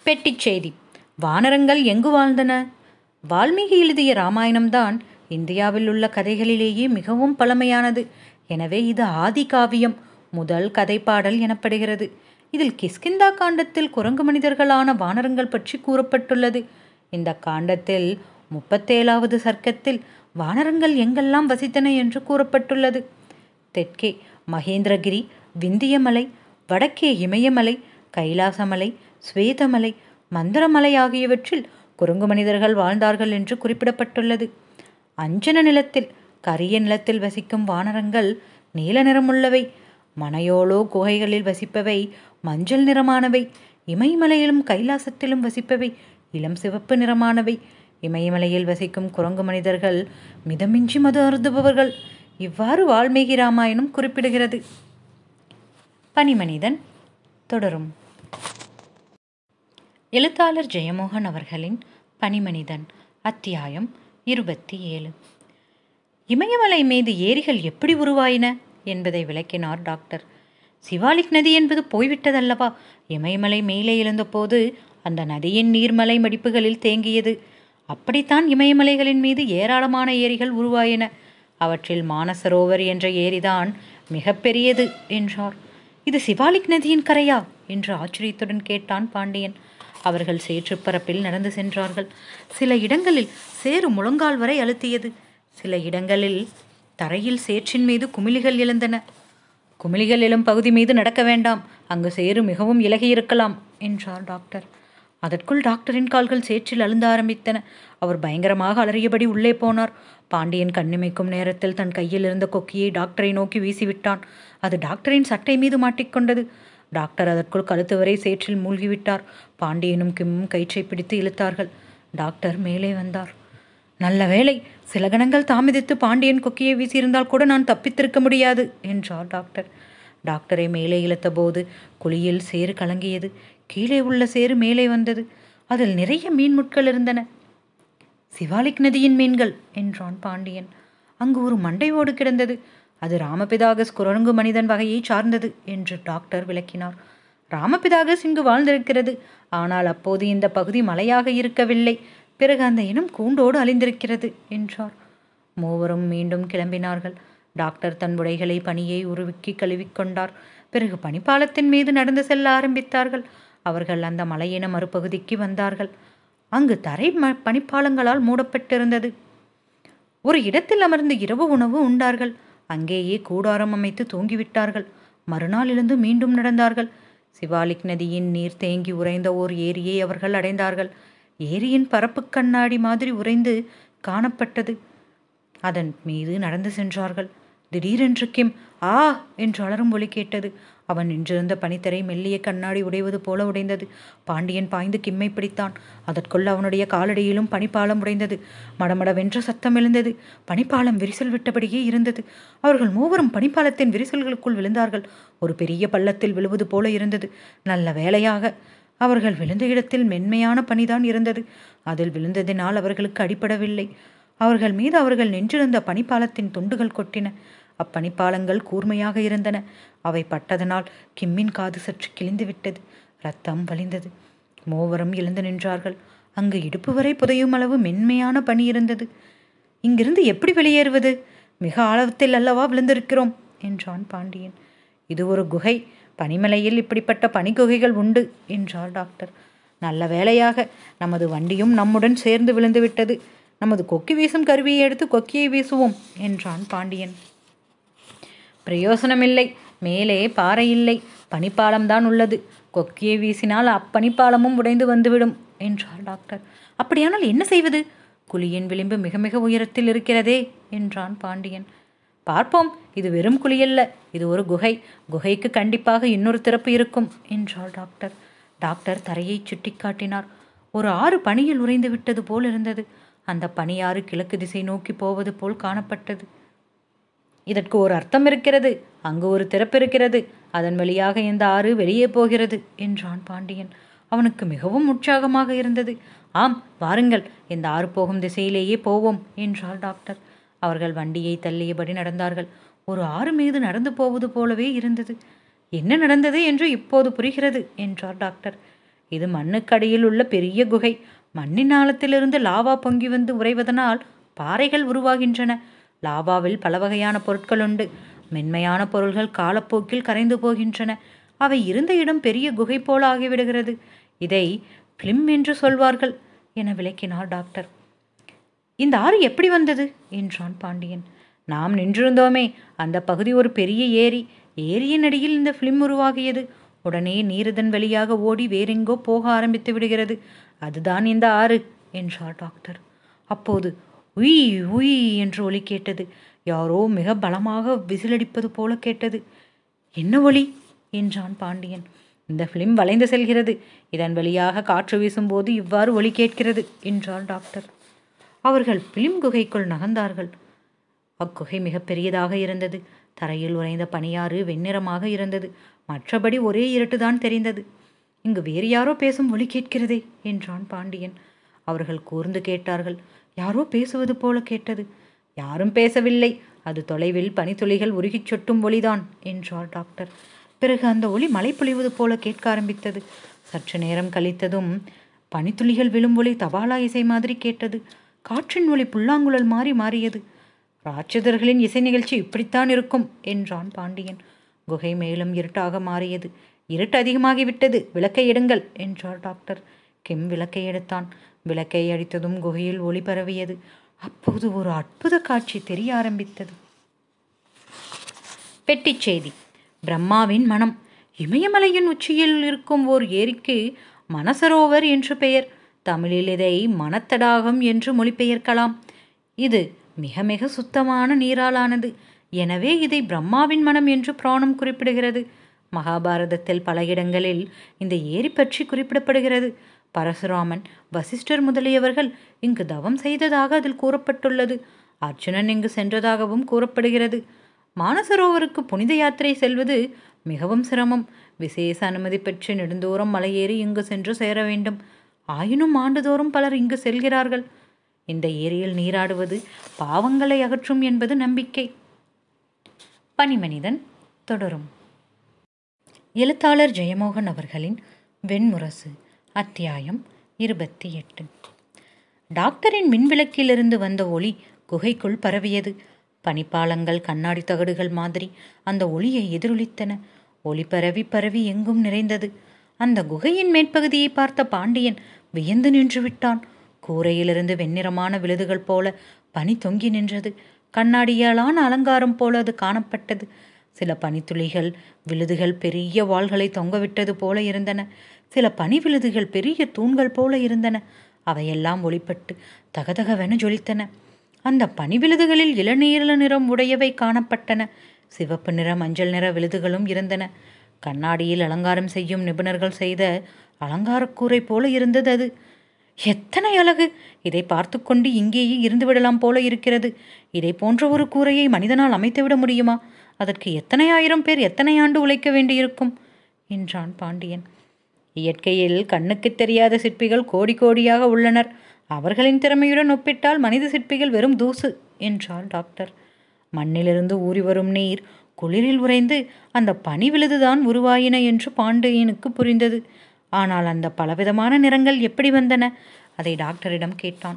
பெட்டிச் செய்தி வானரங்கள் எங்கு வாழ்ந்தன வால்மீகி எழுதிய ராமாயணம்தான் இந்தியாவில் உள்ள கதைகளிலேயே மிகவும் பழமையானது எனவே இது ஆதி காவியம் முதல் கதைப்பாடல் எனப்படுகிறது இதில் கிஷ்கிந்தா காண்டத்தில் குரங்கு மனிதர்களான வானரங்கள் பற்றி கூறப்பட்டுள்ளது இந்த காண்டத்தில் முப்பத்தேழாவது சர்க்கத்தில் வானரங்கள் எங்கெல்லாம் வசித்தன என்று கூறப்பட்டுள்ளது தெற்கே மகேந்திரகிரி விந்தியமலை வடக்கே இமயமலை கைலாசமலை ஸ்வேதமலை மந்திரமலை ஆகியவற்றில் குரங்கு மனிதர்கள் வாழ்ந்தார்கள் என்று குறிப்பிடப்பட்டுள்ளது அஞ்சன நிலத்தில் கரிய நிலத்தில் வசிக்கும் வானரங்கள் நீல நிறமுள்ளவை மனையோலோ குகைகளில் வசிப்பவை மஞ்சள் நிறமானவை இமயமலையிலும் கைலாசத்திலும் வசிப்பவை இளம் சிவப்பு நிறமானவை இமயமலையில் வசிக்கும் குரங்கு மனிதர்கள் மிதமின்றி மது அருந்துபவர்கள் இவ்வாறு வால்மீகி ராமாயணம் குறிப்பிடுகிறது பனிமனிதன் தொடரும் எழுத்தாளர் ஜெயமோகன் அவர்களின் பனிமனிதன் அத்தியாயம் இருபத்தி ஏழு இமயமலை மீது ஏரிகள் எப்படி உருவாயின என்பதை விளக்கினார் டாக்டர் சிவாலிக் நதி என்பது போய்விட்டதல்லவா இமயமலை மேலே எழுந்தபோது அந்த நதியின் நீர்மலை மடிப்புகளில் தேங்கியது அப்படித்தான் இமயமலைகளின் மீது ஏராளமான ஏரிகள் உருவாயின அவற்றில் மானசரோவர் என்ற ஏரிதான் மிகப்பெரியது என்றார் இது சிவாலிக் நதியின் கரையா என்று ஆச்சரியத்துடன் கேட்டான் பாண்டியன் அவர்கள் சேற்றுப்பரப்பில் நடந்து சென்றார்கள் சில இடங்களில் சேறு முழங்கால் வரை அழுத்தியது சில இடங்களில் தரையில் சேற்றின் மீது குமிழிகள் எழுந்தன குமிழிகள் எழும் பகுதி மீது நடக்க வேண்டாம் அங்கு சேறு மிகவும் இலகி இருக்கலாம் என்றார் டாக்டர் அதற்குள் டாக்டரின் கால்கள் சேற்றில் அழுந்த ஆரம்பித்தன அவர் பயங்கரமாக அலறியபடி உள்ளே போனார் பாண்டியன் கண்ணிமைக்கும் நேரத்தில் தன் கையில் இருந்த கொக்கியை டாக்டரை நோக்கி வீசிவிட்டான் அது டாக்டரின் சட்டை மீது மாட்டிக்கொண்டது டாக்டர் அதற்குள் கழுத்து வரை சேற்றில் மூழ்கிவிட்டார் பாண்டியனும் கிம்மும் கயிற்றை பிடித்து இழுத்தார்கள் டாக்டர் மேலே வந்தார் நல்ல வேளை சில கணங்கள் தாமதித்து பாண்டியன் கொக்கியை வீசியிருந்தால் கூட நான் தப்பித்திருக்க முடியாது என்றார் டாக்டர் டாக்டரை மேலே இழுத்த போது குழியில் சேறு கலங்கியது கீழே உள்ள சேறு மேலே வந்தது அதில் நிறைய மீன் முட்கள் இருந்தன சிவாலிக் நதியின் மீன்கள் என்றான் பாண்டியன் அங்கு ஒரு மண்டை ஓடு கிடந்தது அது ராமபிதாகஸ் குரங்கு மனிதன் வகையை சார்ந்தது என்று டாக்டர் விளக்கினார் ராமபிதாகஸ் இங்கு வாழ்ந்திருக்கிறது ஆனால் அப்போது இந்த பகுதி மலையாக இருக்கவில்லை பிறகு அந்த இனம் கூண்டோடு அழிந்திருக்கிறது என்றார் மூவரும் மீண்டும் கிளம்பினார்கள் டாக்டர் தன் உடைகளை பனியை உருவிக்கி கழுவிக்கொண்டார் பிறகு பனிப்பாலத்தின் மீது நடந்து செல்ல ஆரம்பித்தார்கள் அவர்கள் அந்த மலையின மறுபகுதிக்கு வந்தார்கள் அங்கு தரை ம பனிப்பாலங்களால் மூடப்பட்டிருந்தது ஒரு இடத்தில் அமர்ந்து இரவு உணவு உண்டார்கள் அங்கேயே கூடாரம் அமைத்து தூங்கிவிட்டார்கள் மறுநாள் எழுந்து மீண்டும் நடந்தார்கள் சிவாலிக் நதியின் நீர் தேங்கி உறைந்த ஓர் ஏரியை அவர்கள் அடைந்தார்கள் ஏரியின் பரப்பு கண்ணாடி மாதிரி உறைந்து காணப்பட்டது அதன் மீது நடந்து சென்றார்கள் திடீரென்று கிம் ஆ என்று அலறும் ஒலி கேட்டது அவன் நின்றிருந்த பனித்தரை மெல்லிய கண்ணாடி உடைவது போல உடைந்தது பாண்டியன் பாய்ந்து கிம்மை பிடித்தான் அதற்குள் அவனுடைய காலடியிலும் பனிப்பாலம் உடைந்தது மடமடவென்ற சத்தம் எழுந்தது பனிப்பாலம் விரிசல் விட்டபடியே இருந்தது அவர்கள் மூவரும் பனிப்பாலத்தின் விரிசல்களுக்குள் விழுந்தார்கள் ஒரு பெரிய பள்ளத்தில் விழுவது போல இருந்தது நல்ல வேலையாக அவர்கள் விழுந்த இடத்தில் மென்மையான பனிதான் இருந்தது அதில் விழுந்ததினால் அவர்களுக்கு அடிபடவில்லை அவர்கள் மீது அவர்கள் நின்றிருந்த பனிப்பாலத்தின் துண்டுகள் கொட்டின அப்பனிப்பாலங்கள் கூர்மையாக இருந்தன அவை பட்டதனால் கிம்மின் காது சற்று கிழிந்து விட்டது ரத்தம் வலிந்தது மூவரும் எழுந்து நின்றார்கள் அங்கு இடுப்பு வரை புதையும் அளவு மென்மையான பனி இருந்தது இங்கிருந்து எப்படி வெளியேறுவது மிக ஆழத்தில் அல்லவா விழுந்திருக்கிறோம் என்றான் பாண்டியன் இது ஒரு குகை பனிமலையில் இப்படிப்பட்ட பனிக்குகைகள் உண்டு என்றார் டாக்டர் நல்ல வேளையாக நமது வண்டியும் நம்முடன் சேர்ந்து விழுந்து விட்டது நமது கொக்கி வீசும் கருவியை எடுத்து கொக்கியை வீசுவோம் என்றான் பாண்டியன் பிரயோசனமில்லை மேலே பாறை இல்லை பனிப்பாலம்தான் உள்ளது கொக்கியை வீசினால் அப்பனிப்பாலமும் உடைந்து வந்துவிடும் என்றார் டாக்டர் அப்படியானால் என்ன செய்வது குழியின் விளிம்பு மிக மிக உயரத்தில் இருக்கிறதே என்றான் பாண்டியன் பார்ப்போம் இது வெறும் குழியல்ல இது ஒரு குகை குகைக்கு கண்டிப்பாக இன்னொரு திறப்பு இருக்கும் என்றார் டாக்டர் டாக்டர் தரையை சுட்டிக்காட்டினார் ஒரு ஆறு பனியில் உறைந்து விட்டது போல் இருந்தது அந்த பனியாறு கிழக்கு திசை நோக்கி போவது போல் காணப்பட்டது இதற்கு ஒரு அர்த்தம் இருக்கிறது அங்கு ஒரு திறப்பு இருக்கிறது அதன் வழியாக இந்த ஆறு வெளியே போகிறது என்றான் பாண்டியன் அவனுக்கு மிகவும் உற்சாகமாக இருந்தது ஆம் வாருங்கள் இந்த ஆறு போகும் திசையிலேயே போவோம் என்றார் டாக்டர் அவர்கள் வண்டியை தள்ளியபடி நடந்தார்கள் ஒரு ஆறு மீது நடந்து போவது போலவே இருந்தது என்ன நடந்தது என்று இப்போது புரிகிறது என்றார் டாக்டர் இது மண்ணுக்கடியில் உள்ள பெரிய குகை மண்ணின் ஆழத்திலிருந்து லாவா பொங்கி வந்து உறைவதனால் பாறைகள் உருவாகின்றன லாவாவில் பல வகையான பொருட்கள் உண்டு மென்மையான பொருள்கள் காலப்போக்கில் கரைந்து போகின்றன அவை இருந்த இடம் பெரிய குகை போல ஆகிவிடுகிறது இதை பிலிம் என்று சொல்வார்கள் என விளக்கினார் டாக்டர் இந்த ஆறு எப்படி வந்தது என்றான் பாண்டியன் நாம் நின்றிருந்தோமே அந்த பகுதி ஒரு பெரிய ஏரி ஏரியின் அடியில் இந்த ஃபிலிம் உருவாகியது உடனே நீருதன் வழியாக ஓடி வேறெங்கோ போக ஆரம்பித்து விடுகிறது அதுதான் இந்த ஆறு என்றார் டாக்டர் அப்போது உய் உய் என்று ஒலி கேட்டது யாரோ மிக பலமாக விசிலடிப்பது போல கேட்டது என்ன ஒலி என்றான் பாண்டியன் இந்த ஃபிலிம் வளைந்து செல்கிறது இதன் வழியாக காற்று வீசும்போது இவ்வாறு ஒலி கேட்கிறது என்றார் டாக்டர் அவர்கள் பிலிம் குகைக்குள் நகர்ந்தார்கள் அக்குகை மிக பெரியதாக இருந்தது தரையில் உறைந்த பனியாறு வெண்ணிறமாக இருந்தது மற்றபடி ஒரே இருட்டுதான் தெரிந்தது இங்கு வேறு யாரோ பேசும் ஒலி கேட்கிறதே என்றான் பாண்டியன் அவர்கள் கூர்ந்து கேட்டார்கள் யாரோ பேசுவது போல கேட்டது யாரும் பேசவில்லை அது தொலைவில் பனித்துளிகள் உருகிச் சொட்டும் ஒளிதான் என்றார் டாக்டர் பிறகு அந்த ஒளி மழை பொழிவது போல கேட்க ஆரம்பித்தது சற்று நேரம் கழித்ததும் பனித்துளிகள் விழும் ஒளி தபாலா இசை மாதிரி கேட்டது காற்றின் ஒளி புல்லாங்குழல் மாறி மாறியது ராட்சதர்களின் இசை நிகழ்ச்சி இப்படித்தான் இருக்கும் என்றான் பாண்டியன் குகை மேலும் இருட்டாக மாறியது இருட்டு அதிகமாகிவிட்டது விளக்கை எடுங்கள் என்றார் டாக்டர் கிம் விளக்கை எடுத்தான் விளக்கை அடித்ததும் குகையில் ஒளி பரவியது அப்போது ஒரு அற்புத காட்சி தெரிய ஆரம்பித்தது பெட்டிச் செய்தி பிரம்மாவின் மனம் இமயமலையின் உச்சியில் இருக்கும் ஓர் ஏரிக்கு மனசரோவர் என்று பெயர் தமிழில் இதை மனத்தடாகம் என்று மொழிபெயர்க்கலாம் இது மிக மிக சுத்தமான நீராலானது எனவே இதை பிரம்மாவின் மனம் என்று புராணம் குறிப்பிடுகிறது மகாபாரதத்தில் பல இடங்களில் இந்த ஏரி பற்றி குறிப்பிடப்படுகிறது பரசுராமன் வசிஷ்டர் முதலியவர்கள் இங்கு தவம் செய்ததாக அதில் கூறப்பட்டுள்ளது அர்ஜுனன் இங்கு சென்றதாகவும் கூறப்படுகிறது மானசரோவருக்கு புனித யாத்திரை செல்வது மிகவும் சிரமம் விசேஷ அனுமதி பெற்று நெடுந்தூரம் மலையேறி இங்கு சென்று சேர வேண்டும் ஆயினும் ஆண்டுதோறும் பலர் இங்கு செல்கிறார்கள் இந்த ஏரியில் நீராடுவது பாவங்களை அகற்றும் என்பது நம்பிக்கை பனிமனிதன் தொடரும் எழுத்தாளர் ஜெயமோகன் அவர்களின் வெண்முரசு அத்தியாயம் இருபத்தி எட்டு டாக்டரின் மின்விளக்கிலிருந்து வந்த ஒளி குகைக்குள் பரவியது பனிப்பாலங்கள் கண்ணாடி தகடுகள் மாதிரி அந்த ஒளியை எதிரொலித்தன ஒளி பரவி பரவி எங்கும் நிறைந்தது அந்த குகையின் மேற்பகுதியை பார்த்த பாண்டியன் வியந்து நின்று விட்டான் கூரையிலிருந்து வெண்ணிறமான விழுதுகள் போல பனி தொங்கி நின்றது கண்ணாடியாலான அலங்காரம் போல அது காணப்பட்டது சில பனித்துளிகள் விழுதுகள் பெரிய வாள்களை தொங்கவிட்டது போல இருந்தன சில பனி விழுதுகள் பெரிய தூண்கள் போல இருந்தன அவையெல்லாம் ஒளிப்பட்டு தகதகவென ஜொலித்தன அந்த பனி விழுதுகளில் இளநீல நிறம் உடையவை காணப்பட்டன சிவப்பு நிற மஞ்சள் நிற விழுதுகளும் இருந்தன கண்ணாடியில் அலங்காரம் செய்யும் நிபுணர்கள் செய்த அலங்காரக்கூரை போல இருந்தது அது எத்தனை அழகு இதை பார்த்து கொண்டு இங்கேயே இருந்து விடலாம் போல இருக்கிறது இதை போன்ற ஒரு கூரையை மனிதனால் அமைத்துவிட முடியுமா அதற்கு எத்தனை ஆயிரம் பேர் எத்தனை ஆண்டு உழைக்க வேண்டியிருக்கும் என்றான் பாண்டியன் இயற்கையில் கண்ணுக்கு தெரியாத சிற்பிகள் கோடி கோடியாக உள்ளனர் அவர்களின் திறமையுடன் ஒப்பிட்டால் மனித சிற்பிகள் வெறும் தூசு என்றார் டாக்டர் மண்ணிலிருந்து ஊறி வரும் நீர் குளிரில் உறைந்து அந்த பனி விழுதுதான் உருவாயின என்று பாண்டியனுக்கு புரிந்தது ஆனால் அந்த பலவிதமான நிறங்கள் எப்படி வந்தன அதை டாக்டரிடம் கேட்டான்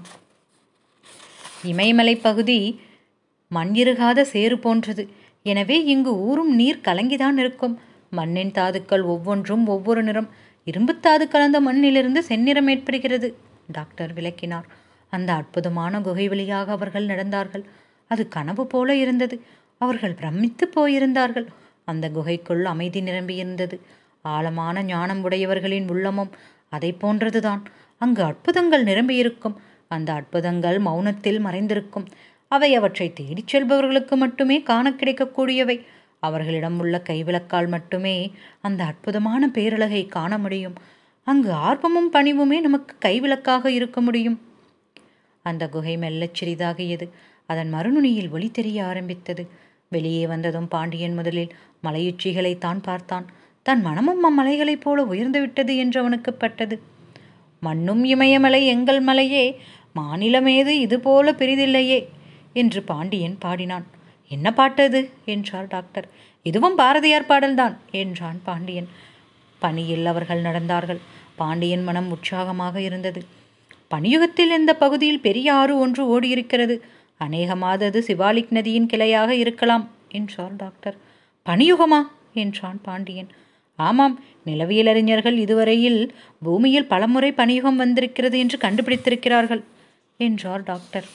இமயமலை பகுதி மண் இறுகாத சேறு போன்றது எனவே இங்கு ஊறும் நீர் கலங்கிதான் இருக்கும் மண்ணின் தாதுக்கள் ஒவ்வொன்றும் ஒவ்வொரு நிறம் இரும்புத்தாது கலந்த மண்ணிலிருந்து செந்நிறம் ஏற்படுகிறது டாக்டர் விளக்கினார் அந்த அற்புதமான குகை வழியாக அவர்கள் நடந்தார்கள் அது கனவு போல இருந்தது அவர்கள் பிரமித்து போயிருந்தார்கள் அந்த குகைக்குள் அமைதி நிரம்பியிருந்தது ஆழமான ஞானம் உடையவர்களின் உள்ளமும் அதை போன்றதுதான் அங்கு அற்புதங்கள் நிரம்பியிருக்கும் அந்த அற்புதங்கள் மௌனத்தில் மறைந்திருக்கும் அவை அவற்றை தேடிச் செல்பவர்களுக்கு மட்டுமே காண கிடைக்கக்கூடியவை அவர்களிடம் உள்ள கைவிளக்கால் மட்டுமே அந்த அற்புதமான பேரழகை காண முடியும் அங்கு ஆர்வமும் பணிவுமே நமக்கு கைவிளக்காக இருக்க முடியும் அந்த குகை மெல்லச் சிறிதாகியது அதன் மறுநுனியில் ஒளி தெரிய ஆரம்பித்தது வெளியே வந்ததும் பாண்டியன் முதலில் மலையுச்சிகளை தான் பார்த்தான் தன் மனமும் அம்மலைகளைப் போல உயர்ந்து விட்டது என்று அவனுக்கு பட்டது மண்ணும் இமயமலை எங்கள் மலையே மாநிலமேது இது போல பெரிதில்லையே என்று பாண்டியன் பாடினான் என்ன பாட்டது என்றார் டாக்டர் இதுவும் பாரதியார் பாடல்தான் என்றான் பாண்டியன் பனியில் அவர்கள் நடந்தார்கள் பாண்டியன் மனம் உற்சாகமாக இருந்தது பனியுகத்தில் இந்த பகுதியில் பெரிய ஆறு ஒன்று ஓடியிருக்கிறது அநேகமாக அது சிவாலிக் நதியின் கிளையாக இருக்கலாம் என்றார் டாக்டர் பனியுகமா என்றான் பாண்டியன் ஆமாம் நிலவியலறிஞர்கள் இதுவரையில் பூமியில் பலமுறை பனியுகம் வந்திருக்கிறது என்று கண்டுபிடித்திருக்கிறார்கள் என்றார் டாக்டர்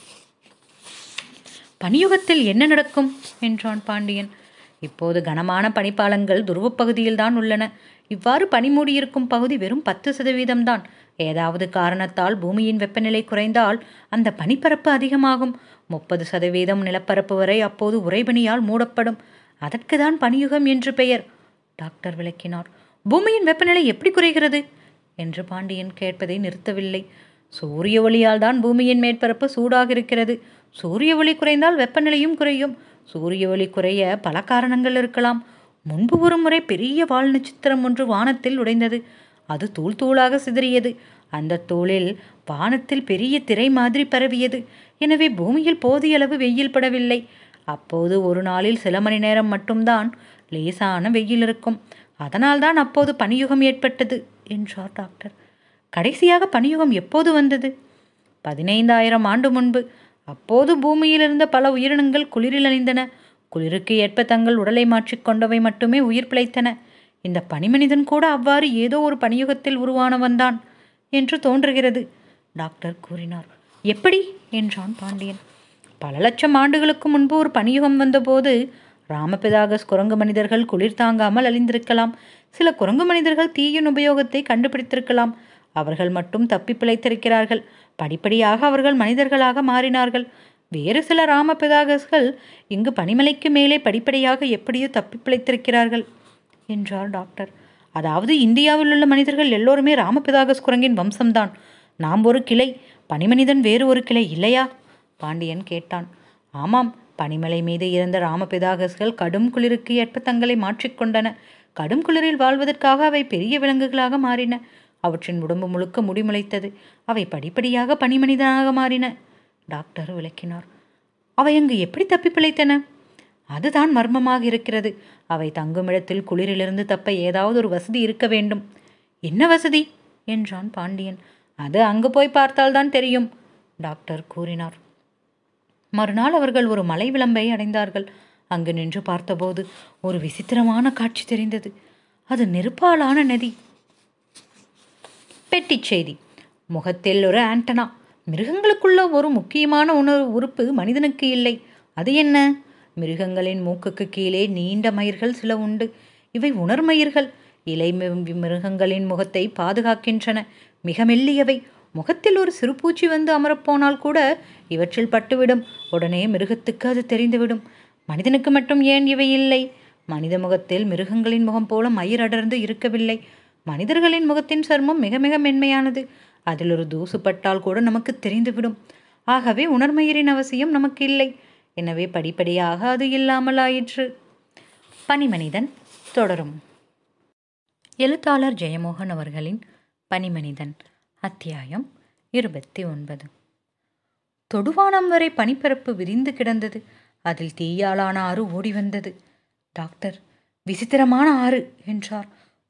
பனியுகத்தில் என்ன நடக்கும் என்றான் பாண்டியன் இப்போது கனமான பனிப்பாலங்கள் துருவப் பகுதியில்தான் உள்ளன இவ்வாறு பனி மூடியிருக்கும் பகுதி வெறும் பத்து சதவீதம்தான் ஏதாவது காரணத்தால் பூமியின் வெப்பநிலை குறைந்தால் அந்த பனிப்பரப்பு அதிகமாகும் முப்பது சதவீதம் நிலப்பரப்பு வரை அப்போது உறைபனியால் மூடப்படும் அதற்கு தான் பனியுகம் என்று பெயர் டாக்டர் விளக்கினார் பூமியின் வெப்பநிலை எப்படி குறைகிறது என்று பாண்டியன் கேட்பதை நிறுத்தவில்லை சூரிய ஒளியால் தான் பூமியின் மேற்பரப்பு சூடாக இருக்கிறது சூரிய ஒளி குறைந்தால் வெப்பநிலையும் குறையும் சூரிய ஒளி குறைய பல காரணங்கள் இருக்கலாம் முன்பு ஒரு முறை பெரிய வால் நட்சத்திரம் ஒன்று வானத்தில் உடைந்தது அது தூள் தூளாக சிதறியது அந்த தூளில் வானத்தில் பெரிய திரை மாதிரி பரவியது எனவே பூமியில் போதிய அளவு வெயில் படவில்லை அப்போது ஒரு நாளில் சில மணி நேரம் மட்டும்தான் லேசான வெயில் இருக்கும் அதனால்தான் அப்போது பனியுகம் ஏற்பட்டது என்றார் டாக்டர் கடைசியாக பனியுகம் எப்போது வந்தது பதினைந்தாயிரம் ஆண்டு முன்பு அப்போது பூமியில் இருந்த பல உயிரினங்கள் குளிரில் அணிந்தன குளிருக்கு ஏற்ப தங்கள் உடலை மாற்றிக்கொண்டவை மட்டுமே உயிர் பிழைத்தன இந்த பனிமனிதன் கூட அவ்வாறு ஏதோ ஒரு பனியுகத்தில் உருவானவன்தான் என்று தோன்றுகிறது டாக்டர் கூறினார் எப்படி என்றான் பாண்டியன் பல லட்சம் ஆண்டுகளுக்கு முன்பு ஒரு பனியுகம் வந்தபோது ராமபிதாகஸ் குரங்கு மனிதர்கள் குளிர் தாங்காமல் அழிந்திருக்கலாம் சில குரங்கு மனிதர்கள் தீயின் உபயோகத்தை கண்டுபிடித்திருக்கலாம் அவர்கள் மட்டும் தப்பி பிழைத்திருக்கிறார்கள் படிப்படியாக அவர்கள் மனிதர்களாக மாறினார்கள் வேறு சில ராமபிதாகஸ்கள் இங்கு பனிமலைக்கு மேலே படிப்படியாக எப்படியோ தப்பி பிழைத்திருக்கிறார்கள் என்றார் டாக்டர் அதாவது இந்தியாவில் உள்ள மனிதர்கள் எல்லோருமே ராமபிதாகஸ் குரங்கின் வம்சம்தான் நாம் ஒரு கிளை பனிமனிதன் வேறு ஒரு கிளை இல்லையா பாண்டியன் கேட்டான் ஆமாம் பனிமலை மீது இருந்த ராமபிதாகஸ்கள் கடும் குளிருக்கு ஏற்ப தங்களை மாற்றிக்கொண்டன கடும் குளிரில் வாழ்வதற்காக அவை பெரிய விலங்குகளாக மாறின அவற்றின் உடம்பு முழுக்க முடிமுளைத்தது அவை படிப்படியாக பனிமனிதனாக மாறின டாக்டர் விளக்கினார் அவை அங்கு எப்படி தப்பி பிழைத்தன அதுதான் மர்மமாக இருக்கிறது அவை தங்குமிடத்தில் குளிரிலிருந்து தப்ப ஏதாவது ஒரு வசதி இருக்க வேண்டும் என்ன வசதி என்றான் பாண்டியன் அது அங்கு போய் பார்த்தால்தான் தெரியும் டாக்டர் கூறினார் மறுநாள் அவர்கள் ஒரு மலை விளம்பை அடைந்தார்கள் அங்கு நின்று பார்த்தபோது ஒரு விசித்திரமான காட்சி தெரிந்தது அது நெருப்பாலான நதி பெட்டிச் செய்தி முகத்தில் ஒரு ஆண்டனா மிருகங்களுக்குள்ள ஒரு முக்கியமான உணர்வு உறுப்பு மனிதனுக்கு இல்லை அது என்ன மிருகங்களின் மூக்குக்கு கீழே நீண்ட மயிர்கள் சில உண்டு இவை உணர்மயிர்கள் இலை மி- மிருகங்களின் முகத்தை பாதுகாக்கின்றன மிக மெல்லியவை முகத்தில் ஒரு சிறு பூச்சி வந்து அமரப்போனால் கூட இவற்றில் பட்டுவிடும் உடனே மிருகத்துக்கு அது தெரிந்துவிடும் மனிதனுக்கு மட்டும் ஏன் இவை இல்லை மனித முகத்தில் மிருகங்களின் முகம் போல மயிர் அடர்ந்து இருக்கவில்லை மனிதர்களின் முகத்தின் சர்மம் மிக மிக மென்மையானது அதில் ஒரு தூசு பட்டால் கூட நமக்கு தெரிந்துவிடும் ஆகவே உணர்மயிரின் அவசியம் நமக்கு இல்லை எனவே படிப்படியாக அது இல்லாமல் ஆயிற்று பனிமனிதன் தொடரும் எழுத்தாளர் ஜெயமோகன் அவர்களின் பனிமனிதன் அத்தியாயம் இருபத்தி ஒன்பது தொடுவானம் வரை பனிப்பரப்பு விரிந்து கிடந்தது அதில் தீயாலான ஆறு ஓடி வந்தது டாக்டர் விசித்திரமான ஆறு என்றார்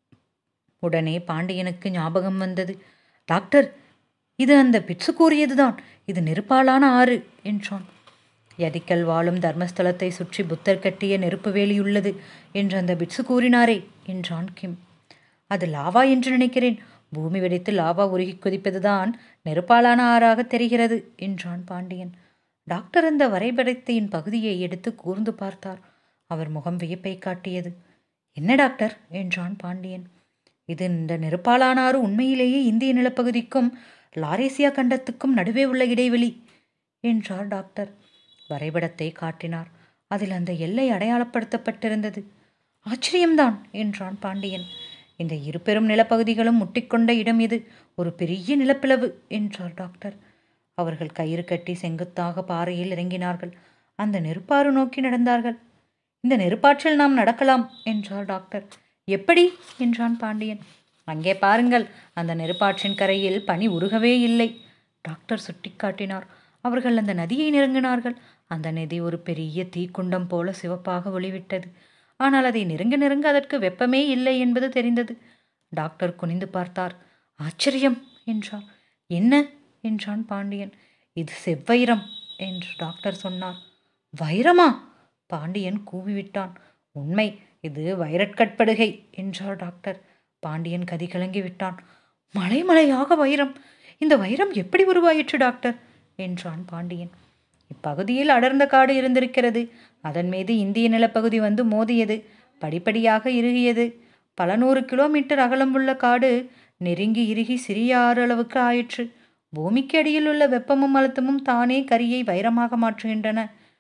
உடனே பாண்டியனுக்கு ஞாபகம் வந்தது டாக்டர் இது அந்த பிட்சு கூறியதுதான் இது நெருப்பாலான ஆறு என்றான் யதிக்கல் வாழும் தர்மஸ்தலத்தை சுற்றி புத்தர் கட்டிய நெருப்பு வேலியுள்ளது என்று அந்த பிட்சு கூறினாரே என்றான் கிம் அது லாவா என்று நினைக்கிறேன் பூமி வெடித்து லாவா உருகி கொதிப்பதுதான் நெருப்பாலான ஆறாக தெரிகிறது என்றான் பாண்டியன் டாக்டர் அந்த வரைபடத்தின் பகுதியை எடுத்து கூர்ந்து பார்த்தார் அவர் முகம் வியப்பை காட்டியது என்ன டாக்டர் என்றான் பாண்டியன் இது இந்த நெருப்பாலான ஆறு உண்மையிலேயே இந்திய நிலப்பகுதிக்கும் லாரேசியா கண்டத்துக்கும் நடுவே உள்ள இடைவெளி என்றார் டாக்டர் வரைபடத்தை காட்டினார் அதில் அந்த எல்லை அடையாளப்படுத்தப்பட்டிருந்தது ஆச்சரியம்தான் என்றான் பாண்டியன் இந்த இரு பெரும் நிலப்பகுதிகளும் முட்டிக்கொண்ட இடம் இது ஒரு பெரிய நிலப்பிளவு என்றார் டாக்டர் அவர்கள் கயிறு கட்டி செங்குத்தாக பாறையில் இறங்கினார்கள் அந்த நெருப்பாறு நோக்கி நடந்தார்கள் இந்த நெருப்பாற்றில் நாம் நடக்கலாம் என்றார் டாக்டர் எப்படி என்றான் பாண்டியன் அங்கே பாருங்கள் அந்த நெருப்பாற்றின் கரையில் பனி உருகவே இல்லை டாக்டர் சுட்டிக்காட்டினார் அவர்கள் அந்த நதியை நெருங்கினார்கள் அந்த நதி ஒரு பெரிய தீக்குண்டம் போல சிவப்பாக ஒளிவிட்டது ஆனால் அதை நெருங்க நெருங்க அதற்கு வெப்பமே இல்லை என்பது தெரிந்தது டாக்டர் குனிந்து பார்த்தார் ஆச்சரியம் என்றார் என்ன என்றான் பாண்டியன் இது செவ்வைரம் என்று டாக்டர் சொன்னார் வைரமா பாண்டியன் கூவிவிட்டான் உண்மை இது வைரட்கட்படுகை என்றார் டாக்டர் பாண்டியன் கதி கலங்கி விட்டான் மலை மலையாக வைரம் இந்த வைரம் எப்படி உருவாயிற்று டாக்டர் என்றான் பாண்டியன் இப்பகுதியில் அடர்ந்த காடு இருந்திருக்கிறது அதன் மீது இந்திய நிலப்பகுதி வந்து மோதியது படிப்படியாக இறுகியது பல நூறு கிலோமீட்டர் அகலமுள்ள காடு நெருங்கி இறுகி சிறிய ஆறு அளவுக்கு ஆயிற்று பூமிக்கு அடியில் உள்ள வெப்பமும் அழுத்தமும் தானே கரியை வைரமாக மாற்றுகின்றன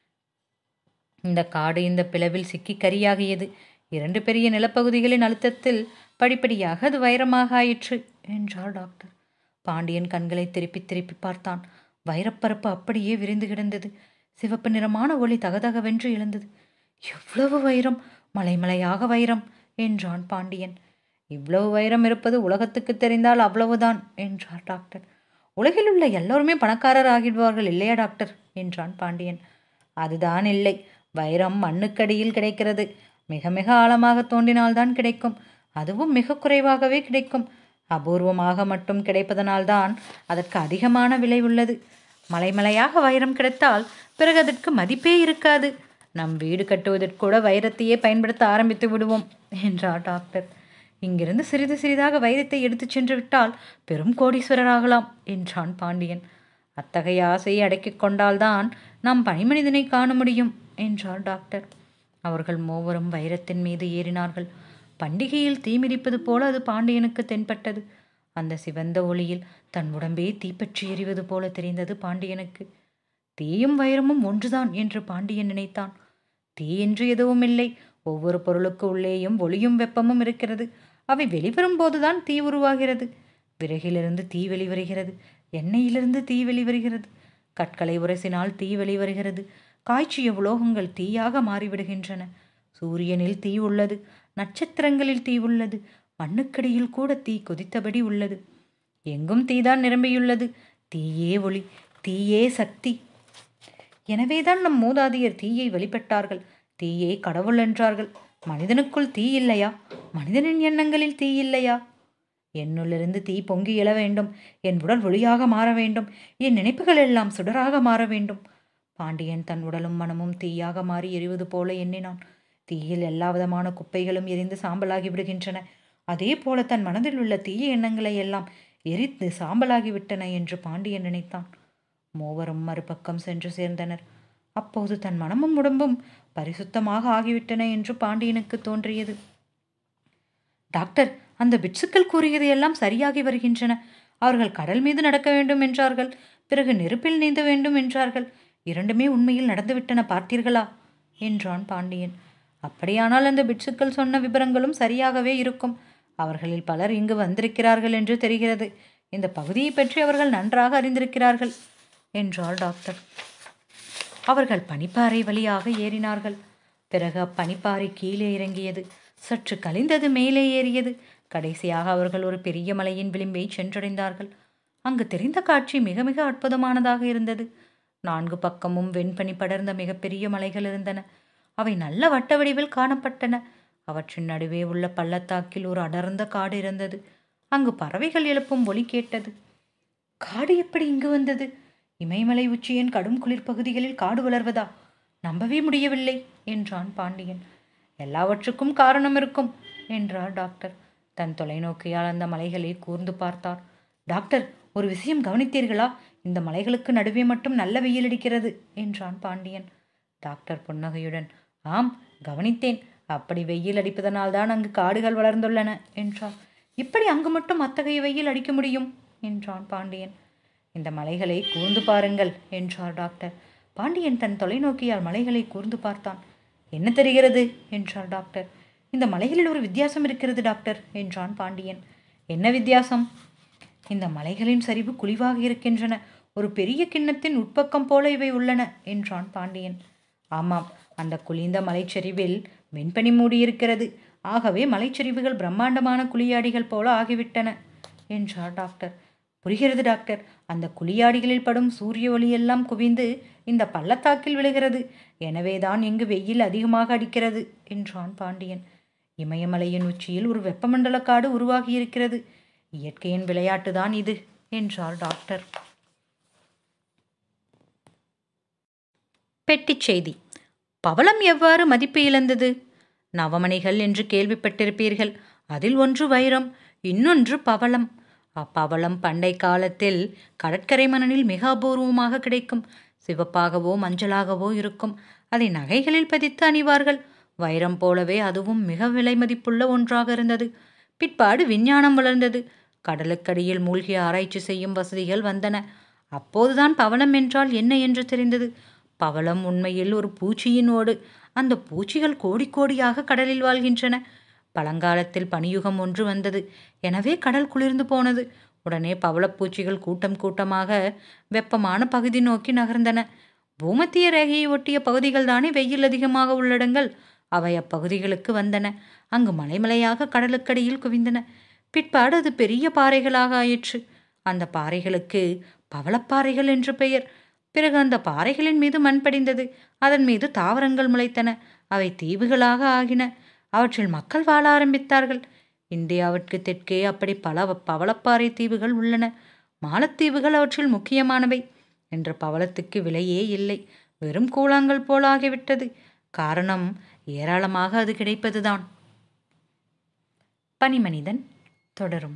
இந்த காடு இந்த பிளவில் சிக்கி கரியாகியது இரண்டு பெரிய நிலப்பகுதிகளின் அழுத்தத்தில் படிப்படியாக அது வைரமாக ஆயிற்று என்றார் டாக்டர் பாண்டியன் கண்களை திருப்பி திருப்பி பார்த்தான் வைரப்பரப்பு அப்படியே விரிந்து கிடந்தது சிவப்பு நிறமான ஒளி தகதகவென்று எழுந்தது எவ்வளவு வைரம் மலைமலையாக வைரம் என்றான் பாண்டியன் இவ்வளவு வைரம் இருப்பது உலகத்துக்கு தெரிந்தால் அவ்வளவுதான் என்றார் டாக்டர் உலகில் உள்ள எல்லோருமே பணக்காரர் ஆகிடுவார்கள் இல்லையா டாக்டர் என்றான் பாண்டியன் அதுதான் இல்லை வைரம் மண்ணுக்கடியில் கிடைக்கிறது மிக மிக ஆழமாக தோண்டினால்தான் கிடைக்கும் அதுவும் மிக குறைவாகவே கிடைக்கும் அபூர்வமாக மட்டும் கிடைப்பதனால்தான் அதற்கு அதிகமான விலை உள்ளது மலைமலையாக வைரம் கிடைத்தால் பிறகு அதற்கு மதிப்பே இருக்காது நம் வீடு கட்டுவதற்கூட வைரத்தையே பயன்படுத்த ஆரம்பித்து விடுவோம் என்றார் டாக்டர் இங்கிருந்து சிறிது சிறிதாக வைரத்தை எடுத்துச் சென்று விட்டால் பெரும் கோடீஸ்வரராகலாம் என்றான் பாண்டியன் அத்தகைய ஆசையை அடக்கிக் கொண்டால்தான் நாம் பனிமனிதனை காண முடியும் என்றார் டாக்டர் அவர்கள் மூவரும் வைரத்தின் மீது ஏறினார்கள் பண்டிகையில் தீமிதிப்பது போல அது பாண்டியனுக்கு தென்பட்டது அந்த சிவந்த ஒளியில் தன் உடம்பே தீப்பற்றி எறிவது போல தெரிந்தது பாண்டியனுக்கு தீயும் வைரமும் ஒன்றுதான் என்று பாண்டியன் நினைத்தான் தீ என்று எதுவும் இல்லை ஒவ்வொரு பொருளுக்கு உள்ளேயும் ஒளியும் வெப்பமும் இருக்கிறது அவை வெளிவரும் போதுதான் தீ உருவாகிறது விறகிலிருந்து தீ வெளிவருகிறது எண்ணெயிலிருந்து தீ வெளிவருகிறது கற்களை உரசினால் தீ வெளிவருகிறது காய்ச்சிய உலோகங்கள் தீயாக மாறிவிடுகின்றன சூரியனில் தீ உள்ளது நட்சத்திரங்களில் தீ உள்ளது மண்ணுக்கடியில் கூட தீ கொதித்தபடி உள்ளது எங்கும் தீதான் நிரம்பியுள்ளது தீயே ஒளி தீயே சக்தி எனவேதான் நம் மூதாதையர் தீயை வெளிப்பட்டார்கள் தீயே கடவுள் என்றார்கள் மனிதனுக்குள் தீ இல்லையா மனிதனின் எண்ணங்களில் தீ இல்லையா என்னுள்ளிருந்து தீ பொங்கி எழ வேண்டும் என் உடல் ஒளியாக மாற வேண்டும் என் நினைப்புகள் எல்லாம் சுடராக மாற வேண்டும் பாண்டியன் தன் உடலும் மனமும் தீயாக மாறி எரிவது போல எண்ணினான் தீயில் எல்லா விதமான குப்பைகளும் எரிந்து சாம்பலாகி விடுகின்றன அதே போல தன் மனதில் உள்ள தீய எண்ணங்களை எல்லாம் எரித்து சாம்பலாகிவிட்டன என்று பாண்டியன் நினைத்தான் மூவரும் மறுபக்கம் சென்று சேர்ந்தனர் அப்போது தன் மனமும் உடம்பும் பரிசுத்தமாக ஆகிவிட்டன என்று பாண்டியனுக்கு தோன்றியது டாக்டர் அந்த பிட்சுக்கள் கூறியது எல்லாம் சரியாகி வருகின்றன அவர்கள் கடல் மீது நடக்க வேண்டும் என்றார்கள் பிறகு நெருப்பில் நீந்த வேண்டும் என்றார்கள் இரண்டுமே உண்மையில் நடந்துவிட்டன பார்த்தீர்களா என்றான் பாண்டியன் அப்படியானால் அந்த பிட்சுக்கள் சொன்ன விவரங்களும் சரியாகவே இருக்கும் அவர்களில் பலர் இங்கு வந்திருக்கிறார்கள் என்று தெரிகிறது இந்த பகுதியை பற்றி அவர்கள் நன்றாக அறிந்திருக்கிறார்கள் என்றாள் டாக்டர் அவர்கள் பனிப்பாறை வழியாக ஏறினார்கள் பிறகு அப்பனிப்பாறை கீழே இறங்கியது சற்று கலிந்தது மேலே ஏறியது கடைசியாக அவர்கள் ஒரு பெரிய மலையின் விளிம்பை சென்றடைந்தார்கள் அங்கு தெரிந்த காட்சி மிக மிக அற்புதமானதாக இருந்தது நான்கு பக்கமும் வெண்பனி படர்ந்த மிகப்பெரிய மலைகள் இருந்தன அவை நல்ல வட்ட வடிவில் காணப்பட்டன அவற்றின் நடுவே உள்ள பள்ளத்தாக்கில் ஒரு அடர்ந்த காடு இருந்தது அங்கு பறவைகள் எழுப்பும் ஒலி கேட்டது காடு எப்படி இங்கு வந்தது இமயமலை உச்சியின் கடும் குளிர் பகுதிகளில் காடு வளர்வதா நம்பவே முடியவில்லை என்றான் பாண்டியன் எல்லாவற்றுக்கும் காரணம் இருக்கும் என்றார் டாக்டர் தன் தொலைநோக்கியால் அந்த மலைகளை கூர்ந்து பார்த்தார் டாக்டர் ஒரு விஷயம் கவனித்தீர்களா இந்த மலைகளுக்கு நடுவே மட்டும் நல்ல வெயில் அடிக்கிறது என்றான் பாண்டியன் டாக்டர் புன்னகையுடன் ஆம் கவனித்தேன் அப்படி வெயில் அடிப்பதனால்தான் அங்கு காடுகள் வளர்ந்துள்ளன என்றார் இப்படி அங்கு மட்டும் அத்தகைய வெயில் அடிக்க முடியும் என்றான் பாண்டியன் இந்த மலைகளை கூர்ந்து பாருங்கள் என்றார் டாக்டர் பாண்டியன் தன் தொலைநோக்கியால் மலைகளை கூர்ந்து பார்த்தான் என்ன தெரிகிறது என்றார் டாக்டர் இந்த மலைகளில் ஒரு வித்தியாசம் இருக்கிறது டாக்டர் என்றான் பாண்டியன் என்ன வித்தியாசம் இந்த மலைகளின் சரிவு குழிவாக இருக்கின்றன ஒரு பெரிய கிண்ணத்தின் உட்பக்கம் போல இவை உள்ளன என்றான் பாண்டியன் ஆமாம் அந்த குளிர்ந்த மலைச்சரிவில் வெண்பனி மூடியிருக்கிறது ஆகவே மலைச்சரிவுகள் பிரம்மாண்டமான குழியாடிகள் போல ஆகிவிட்டன என்றார் டாக்டர் புரிகிறது டாக்டர் அந்த குழியாடிகளில் படும் சூரிய ஒளியெல்லாம் குவிந்து இந்த பள்ளத்தாக்கில் விழுகிறது எனவேதான் இங்கு வெயில் அதிகமாக அடிக்கிறது என்றான் பாண்டியன் இமயமலையின் உச்சியில் ஒரு வெப்பமண்டல காடு உருவாகியிருக்கிறது இயற்கையின் விளையாட்டுதான் இது என்றார் டாக்டர் பெட்டிச் செய்தி பவளம் எவ்வாறு மதிப்பு இழந்தது நவமணிகள் என்று கேள்விப்பட்டிருப்பீர்கள் அதில் ஒன்று வைரம் இன்னொன்று பவளம் அப்பவளம் பண்டை காலத்தில் கடற்கரை மணலில் மிக அபூர்வமாக கிடைக்கும் சிவப்பாகவோ மஞ்சளாகவோ இருக்கும் அதை நகைகளில் பதித்து அணிவார்கள் வைரம் போலவே அதுவும் மிக விலை மதிப்புள்ள ஒன்றாக இருந்தது பிற்பாடு விஞ்ஞானம் வளர்ந்தது கடலுக்கடியில் மூழ்கி ஆராய்ச்சி செய்யும் வசதிகள் வந்தன அப்போதுதான் பவளம் என்றால் என்ன என்று தெரிந்தது பவளம் உண்மையில் ஒரு பூச்சியின் ஓடு அந்த பூச்சிகள் கோடி கோடியாக கடலில் வாழ்கின்றன பழங்காலத்தில் பனியுகம் ஒன்று வந்தது எனவே கடல் குளிர்ந்து போனது உடனே பவளப்பூச்சிகள் கூட்டம் கூட்டமாக வெப்பமான பகுதி நோக்கி நகர்ந்தன பூமத்திய ரேகையை ஒட்டிய பகுதிகள் தானே வெயில் அதிகமாக உள்ள இடங்கள் அவை அப்பகுதிகளுக்கு வந்தன அங்கு மலைமலையாக கடலுக்கடியில் குவிந்தன பிற்பாடு அது பெரிய பாறைகளாக ஆயிற்று அந்த பாறைகளுக்கு பவளப்பாறைகள் என்று பெயர் பிறகு அந்த பாறைகளின் மீது மண் படிந்தது அதன் மீது தாவரங்கள் முளைத்தன அவை தீவுகளாக ஆகின அவற்றில் மக்கள் வாழ ஆரம்பித்தார்கள் இந்தியாவிற்கு தெற்கே அப்படி பல பவளப்பாறை தீவுகள் உள்ளன மாலத்தீவுகள் அவற்றில் முக்கியமானவை என்ற பவளத்துக்கு விலையே இல்லை வெறும் கூழாங்கல் போலாகிவிட்டது காரணம் ஏராளமாக அது கிடைப்பதுதான் பனிமனிதன் தொடரும்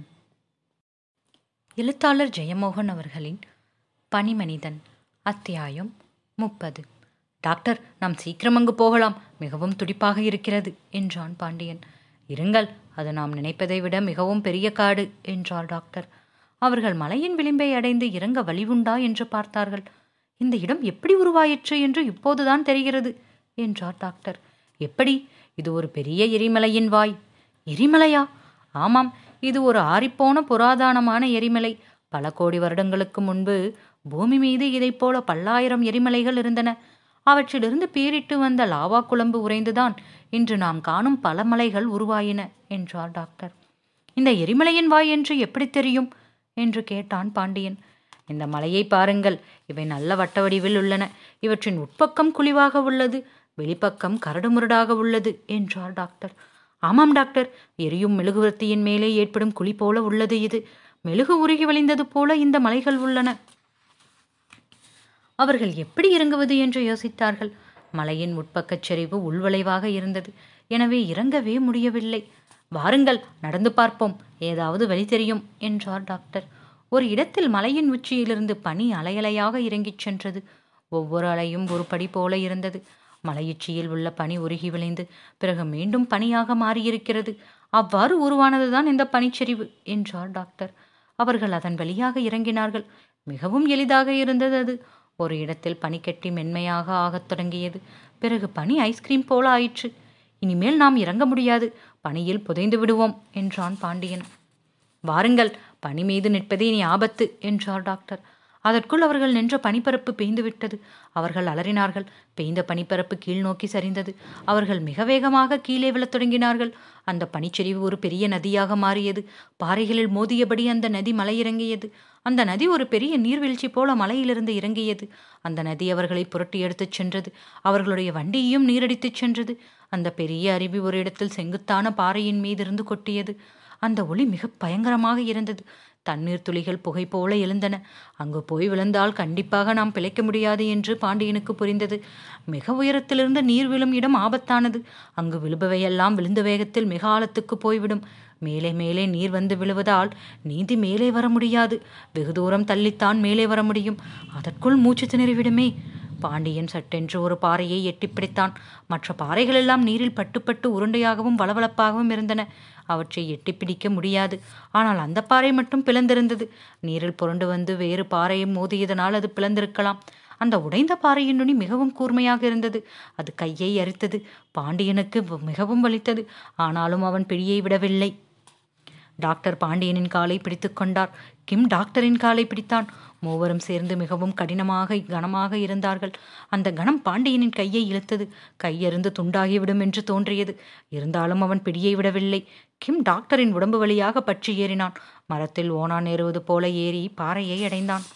எழுத்தாளர் ஜெயமோகன் அவர்களின் பனிமனிதன் அத்தியாயம் முப்பது டாக்டர் நாம் சீக்கிரம் அங்கு போகலாம் மிகவும் துடிப்பாக இருக்கிறது என்றான் பாண்டியன் இருங்கள் அது நாம் நினைப்பதை விட மிகவும் பெரிய காடு என்றார் டாக்டர் அவர்கள் மலையின் விளிம்பை அடைந்து இறங்க வழிவுண்டா என்று பார்த்தார்கள் இந்த இடம் எப்படி உருவாயிற்று என்று இப்போதுதான் தெரிகிறது என்றார் டாக்டர் எப்படி இது ஒரு பெரிய எரிமலையின் வாய் எரிமலையா ஆமாம் இது ஒரு ஆறிப்போன புராதனமான எரிமலை பல கோடி வருடங்களுக்கு முன்பு பூமி மீது இதைப் போல பல்லாயிரம் எரிமலைகள் இருந்தன அவற்றிலிருந்து பீரிட்டு வந்த லாவா குழம்பு உறைந்துதான் இன்று நாம் காணும் பல மலைகள் உருவாயின என்றார் டாக்டர் இந்த எரிமலையின் வாய் என்று எப்படி தெரியும் என்று கேட்டான் பாண்டியன் இந்த மலையை பாருங்கள் இவை நல்ல வட்ட வடிவில் உள்ளன இவற்றின் உட்பக்கம் குழிவாக உள்ளது வெளிப்பக்கம் கரடுமுரடாக உள்ளது என்றார் டாக்டர் ஆமாம் டாக்டர் எரியும் மெழுகுவர்த்தியின் மேலே ஏற்படும் குழி போல உள்ளது இது மெழுகு உருகி வழிந்தது போல இந்த மலைகள் உள்ளன அவர்கள் எப்படி இறங்குவது என்று யோசித்தார்கள் மலையின் உட்பக்கச் சரிவு உள்வளைவாக இருந்தது எனவே இறங்கவே முடியவில்லை வாருங்கள் நடந்து பார்ப்போம் ஏதாவது வழி தெரியும் என்றார் டாக்டர் ஒரு இடத்தில் மலையின் உச்சியிலிருந்து பனி அலையலையாக இறங்கிச் சென்றது ஒவ்வொரு அலையும் ஒரு படி போல இருந்தது மலையுச்சியில் உள்ள பனி உருகி விளைந்து பிறகு மீண்டும் பனியாக மாறியிருக்கிறது அவ்வாறு உருவானதுதான் இந்த பனிச்சரிவு என்றார் டாக்டர் அவர்கள் அதன் வழியாக இறங்கினார்கள் மிகவும் எளிதாக இருந்தது அது ஒரு இடத்தில் பனிக்கட்டி மென்மையாக ஆகத் தொடங்கியது பிறகு பனி ஐஸ்கிரீம் போல ஆயிற்று இனிமேல் நாம் இறங்க முடியாது பனியில் புதைந்து விடுவோம் என்றான் பாண்டியன் வாருங்கள் பனி மீது நிற்பதே இனி ஆபத்து என்றார் டாக்டர் அதற்குள் அவர்கள் நின்ற பனிப்பரப்பு பெய்ந்து விட்டது அவர்கள் அலறினார்கள் பெய்ந்த பனிப்பரப்பு கீழ் நோக்கி சரிந்தது அவர்கள் மிக வேகமாக கீழே விழத் தொடங்கினார்கள் அந்த பனிச்சரிவு ஒரு பெரிய நதியாக மாறியது பாறைகளில் மோதியபடி அந்த நதி மலையிறங்கியது அந்த நதி ஒரு பெரிய நீர்வீழ்ச்சி போல மலையிலிருந்து இறங்கியது அந்த நதி அவர்களை புரட்டி எடுத்துச் சென்றது அவர்களுடைய வண்டியையும் நீரடித்துச் சென்றது அந்த பெரிய அருவி ஒரு இடத்தில் செங்குத்தான பாறையின் மீதிருந்து கொட்டியது அந்த ஒளி மிக பயங்கரமாக இருந்தது தண்ணீர் துளிகள் புகை போல எழுந்தன அங்கு போய் விழுந்தால் கண்டிப்பாக நாம் பிழைக்க முடியாது என்று பாண்டியனுக்கு புரிந்தது மிக உயரத்திலிருந்து நீர் விழும் இடம் ஆபத்தானது அங்கு விழுபவையெல்லாம் விழுந்த வேகத்தில் மிக ஆழத்துக்கு போய்விடும் மேலே மேலே நீர் வந்து விழுவதால் நீந்தி மேலே வர முடியாது வெகு தூரம் தள்ளித்தான் மேலே வர முடியும் அதற்குள் மூச்சு திணறிவிடுமே பாண்டியன் சட்டென்று ஒரு பாறையை எட்டிப் பிடித்தான் மற்ற பாறைகளெல்லாம் நீரில் பட்டுப்பட்டு உருண்டையாகவும் வளவளப்பாகவும் இருந்தன அவற்றை எட்டிப் பிடிக்க முடியாது ஆனால் அந்த பாறை மட்டும் பிளந்திருந்தது நீரில் புரண்டு வந்து வேறு பாறையை மோதியதனால் அது பிளந்திருக்கலாம் அந்த உடைந்த பாறையின் நுனி மிகவும் கூர்மையாக இருந்தது அது கையை அரித்தது பாண்டியனுக்கு மிகவும் வலித்தது ஆனாலும் அவன் பிடியை விடவில்லை டாக்டர் பாண்டியனின் காலை பிடித்து கொண்டார் கிம் டாக்டரின் காலை பிடித்தான் மூவரும் சேர்ந்து மிகவும் கடினமாக கனமாக இருந்தார்கள் அந்த கணம் பாண்டியனின் கையை இழுத்தது கையறிந்து துண்டாகிவிடும் என்று தோன்றியது இருந்தாலும் அவன் பிடியை விடவில்லை கிம் டாக்டரின் உடம்பு வழியாக பற்றி ஏறினான் மரத்தில் ஓனான் ஏறுவது போல ஏறி பாறையை அடைந்தான்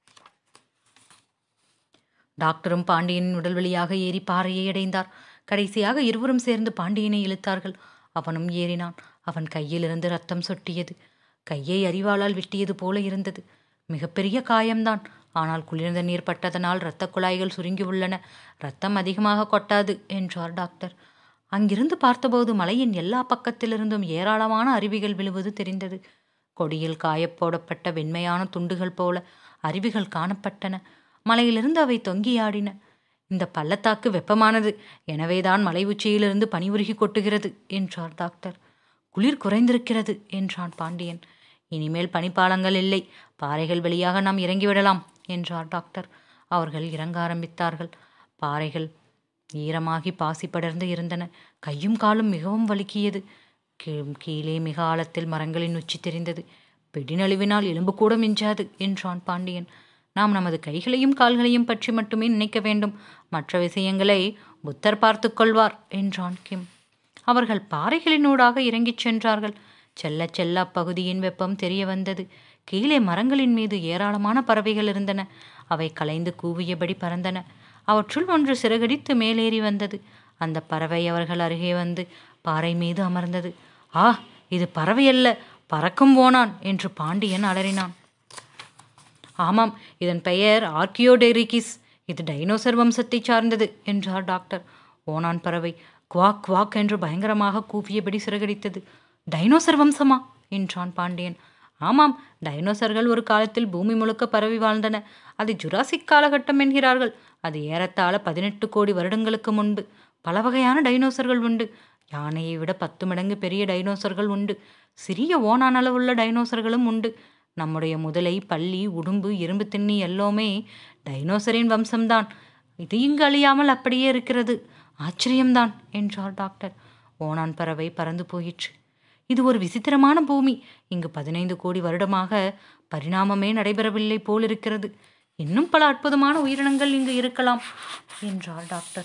டாக்டரும் பாண்டியனின் உடல் வழியாக ஏறி பாறையை அடைந்தார் கடைசியாக இருவரும் சேர்ந்து பாண்டியனை இழுத்தார்கள் அவனும் ஏறினான் அவன் கையிலிருந்து ரத்தம் சொட்டியது கையை அறிவாளால் வெட்டியது போல இருந்தது மிகப்பெரிய காயம்தான் ஆனால் குளிர்ந்த நீர் பட்டதனால் இரத்த குழாய்கள் சுருங்கி உள்ளன ரத்தம் அதிகமாக கொட்டாது என்றார் டாக்டர் அங்கிருந்து பார்த்தபோது மலையின் எல்லா பக்கத்திலிருந்தும் ஏராளமான அருவிகள் விழுவது தெரிந்தது கொடியில் காயப்போடப்பட்ட வெண்மையான துண்டுகள் போல அருவிகள் காணப்பட்டன மலையிலிருந்து அவை தொங்கியாடின இந்த பள்ளத்தாக்கு வெப்பமானது எனவேதான் மலை உச்சியிலிருந்து பனி உருகி கொட்டுகிறது என்றார் டாக்டர் குளிர் குறைந்திருக்கிறது என்றான் பாண்டியன் இனிமேல் பனிப்பாலங்கள் இல்லை பாறைகள் வழியாக நாம் இறங்கிவிடலாம் என்றார் டாக்டர் அவர்கள் இறங்க ஆரம்பித்தார்கள் பாறைகள் ஈரமாகி பாசி படர்ந்து இருந்தன கையும் காலும் மிகவும் வலிக்கியது கீ- கீழே மிக ஆழத்தில் மரங்களின் உச்சி தெரிந்தது பிடிநழுவினால் எலும்பு கூட மிஞ்சாது என்றான் பாண்டியன் நாம் நமது கைகளையும் கால்களையும் பற்றி மட்டுமே நினைக்க வேண்டும் மற்ற விஷயங்களை புத்தர் பார்த்துக் கொள்வார் என்றான் கிம் அவர்கள் பாறைகளினூடாக இறங்கிச் சென்றார்கள் செல்ல செல்ல அப்பகுதியின் வெப்பம் தெரிய வந்தது கீழே மரங்களின் மீது ஏராளமான பறவைகள் இருந்தன அவை கலைந்து கூவியபடி பறந்தன அவற்றுள் ஒன்று சிறகடித்து மேலேறி வந்தது அந்த பறவை அவர்கள் அருகே வந்து பாறை மீது அமர்ந்தது ஆ இது பறவை அல்ல பறக்கும் ஓனான் என்று பாண்டியன் அலறினான் ஆமாம் இதன் பெயர் ஆர்கியோடெரிகிஸ் இது டைனோசர் வம்சத்தைச் சார்ந்தது என்றார் டாக்டர் ஓனான் பறவை குவாக் குவாக் என்று பயங்கரமாக கூவியபடி சிறகடித்தது டைனோசர் வம்சமா என்றான் பாண்டியன் ஆமாம் டைனோசர்கள் ஒரு காலத்தில் பூமி முழுக்க பரவி வாழ்ந்தன அது ஜுராசிக் காலகட்டம் என்கிறார்கள் அது ஏறத்தாழ பதினெட்டு கோடி வருடங்களுக்கு முன்பு பல வகையான டைனோசர்கள் உண்டு யானையை விட பத்து மடங்கு பெரிய டைனோசர்கள் உண்டு சிறிய ஓனான் அளவுள்ள டைனோசர்களும் உண்டு நம்முடைய முதலை பல்லி உடும்பு இரும்பு திண்ணி எல்லாமே டைனோசரின் வம்சம்தான் இது இங்கு அழியாமல் அப்படியே இருக்கிறது ஆச்சரியம்தான் என்றார் டாக்டர் ஓனான் பறவை பறந்து போயிற்று இது ஒரு விசித்திரமான பூமி இங்கு பதினைந்து கோடி வருடமாக பரிணாமமே நடைபெறவில்லை போல் இருக்கிறது இன்னும் பல அற்புதமான உயிரினங்கள் இங்கு இருக்கலாம் என்றார் டாக்டர்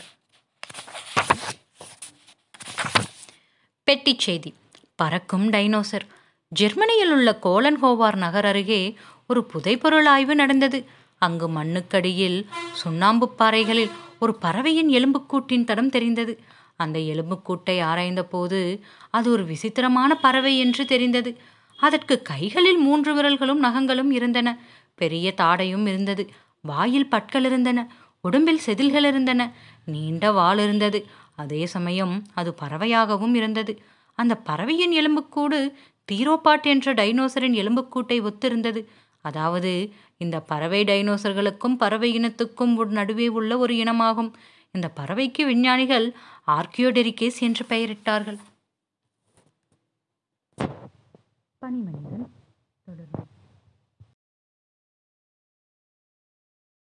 பெட்டிச் செய்தி பறக்கும் டைனோசர் ஜெர்மனியில் உள்ள கோலன்ஹோவார் நகர் அருகே ஒரு புதைபொருள் ஆய்வு நடந்தது அங்கு மண்ணுக்கடியில் சுண்ணாம்பு பாறைகளில் ஒரு பறவையின் எலும்புக்கூட்டின் தடம் தெரிந்தது அந்த எலும்புக்கூட்டை ஆராய்ந்த போது அது ஒரு விசித்திரமான பறவை என்று தெரிந்தது அதற்கு கைகளில் மூன்று விரல்களும் நகங்களும் இருந்தன பெரிய தாடையும் இருந்தது வாயில் பற்கள் இருந்தன உடம்பில் செதில்கள் இருந்தன நீண்ட வால் இருந்தது அதே சமயம் அது பறவையாகவும் இருந்தது அந்த பறவையின் எலும்புக்கூடு தீரோபாட் என்ற டைனோசரின் எலும்புக்கூட்டை ஒத்திருந்தது அதாவது இந்த பறவை டைனோசர்களுக்கும் பறவை இனத்துக்கும் உள் நடுவே உள்ள ஒரு இனமாகும் இந்த பறவைக்கு விஞ்ஞானிகள் ஆர்கியோடெரிகேஸ் என்று பெயரிட்டார்கள் பனிமனிதன் தொடரும்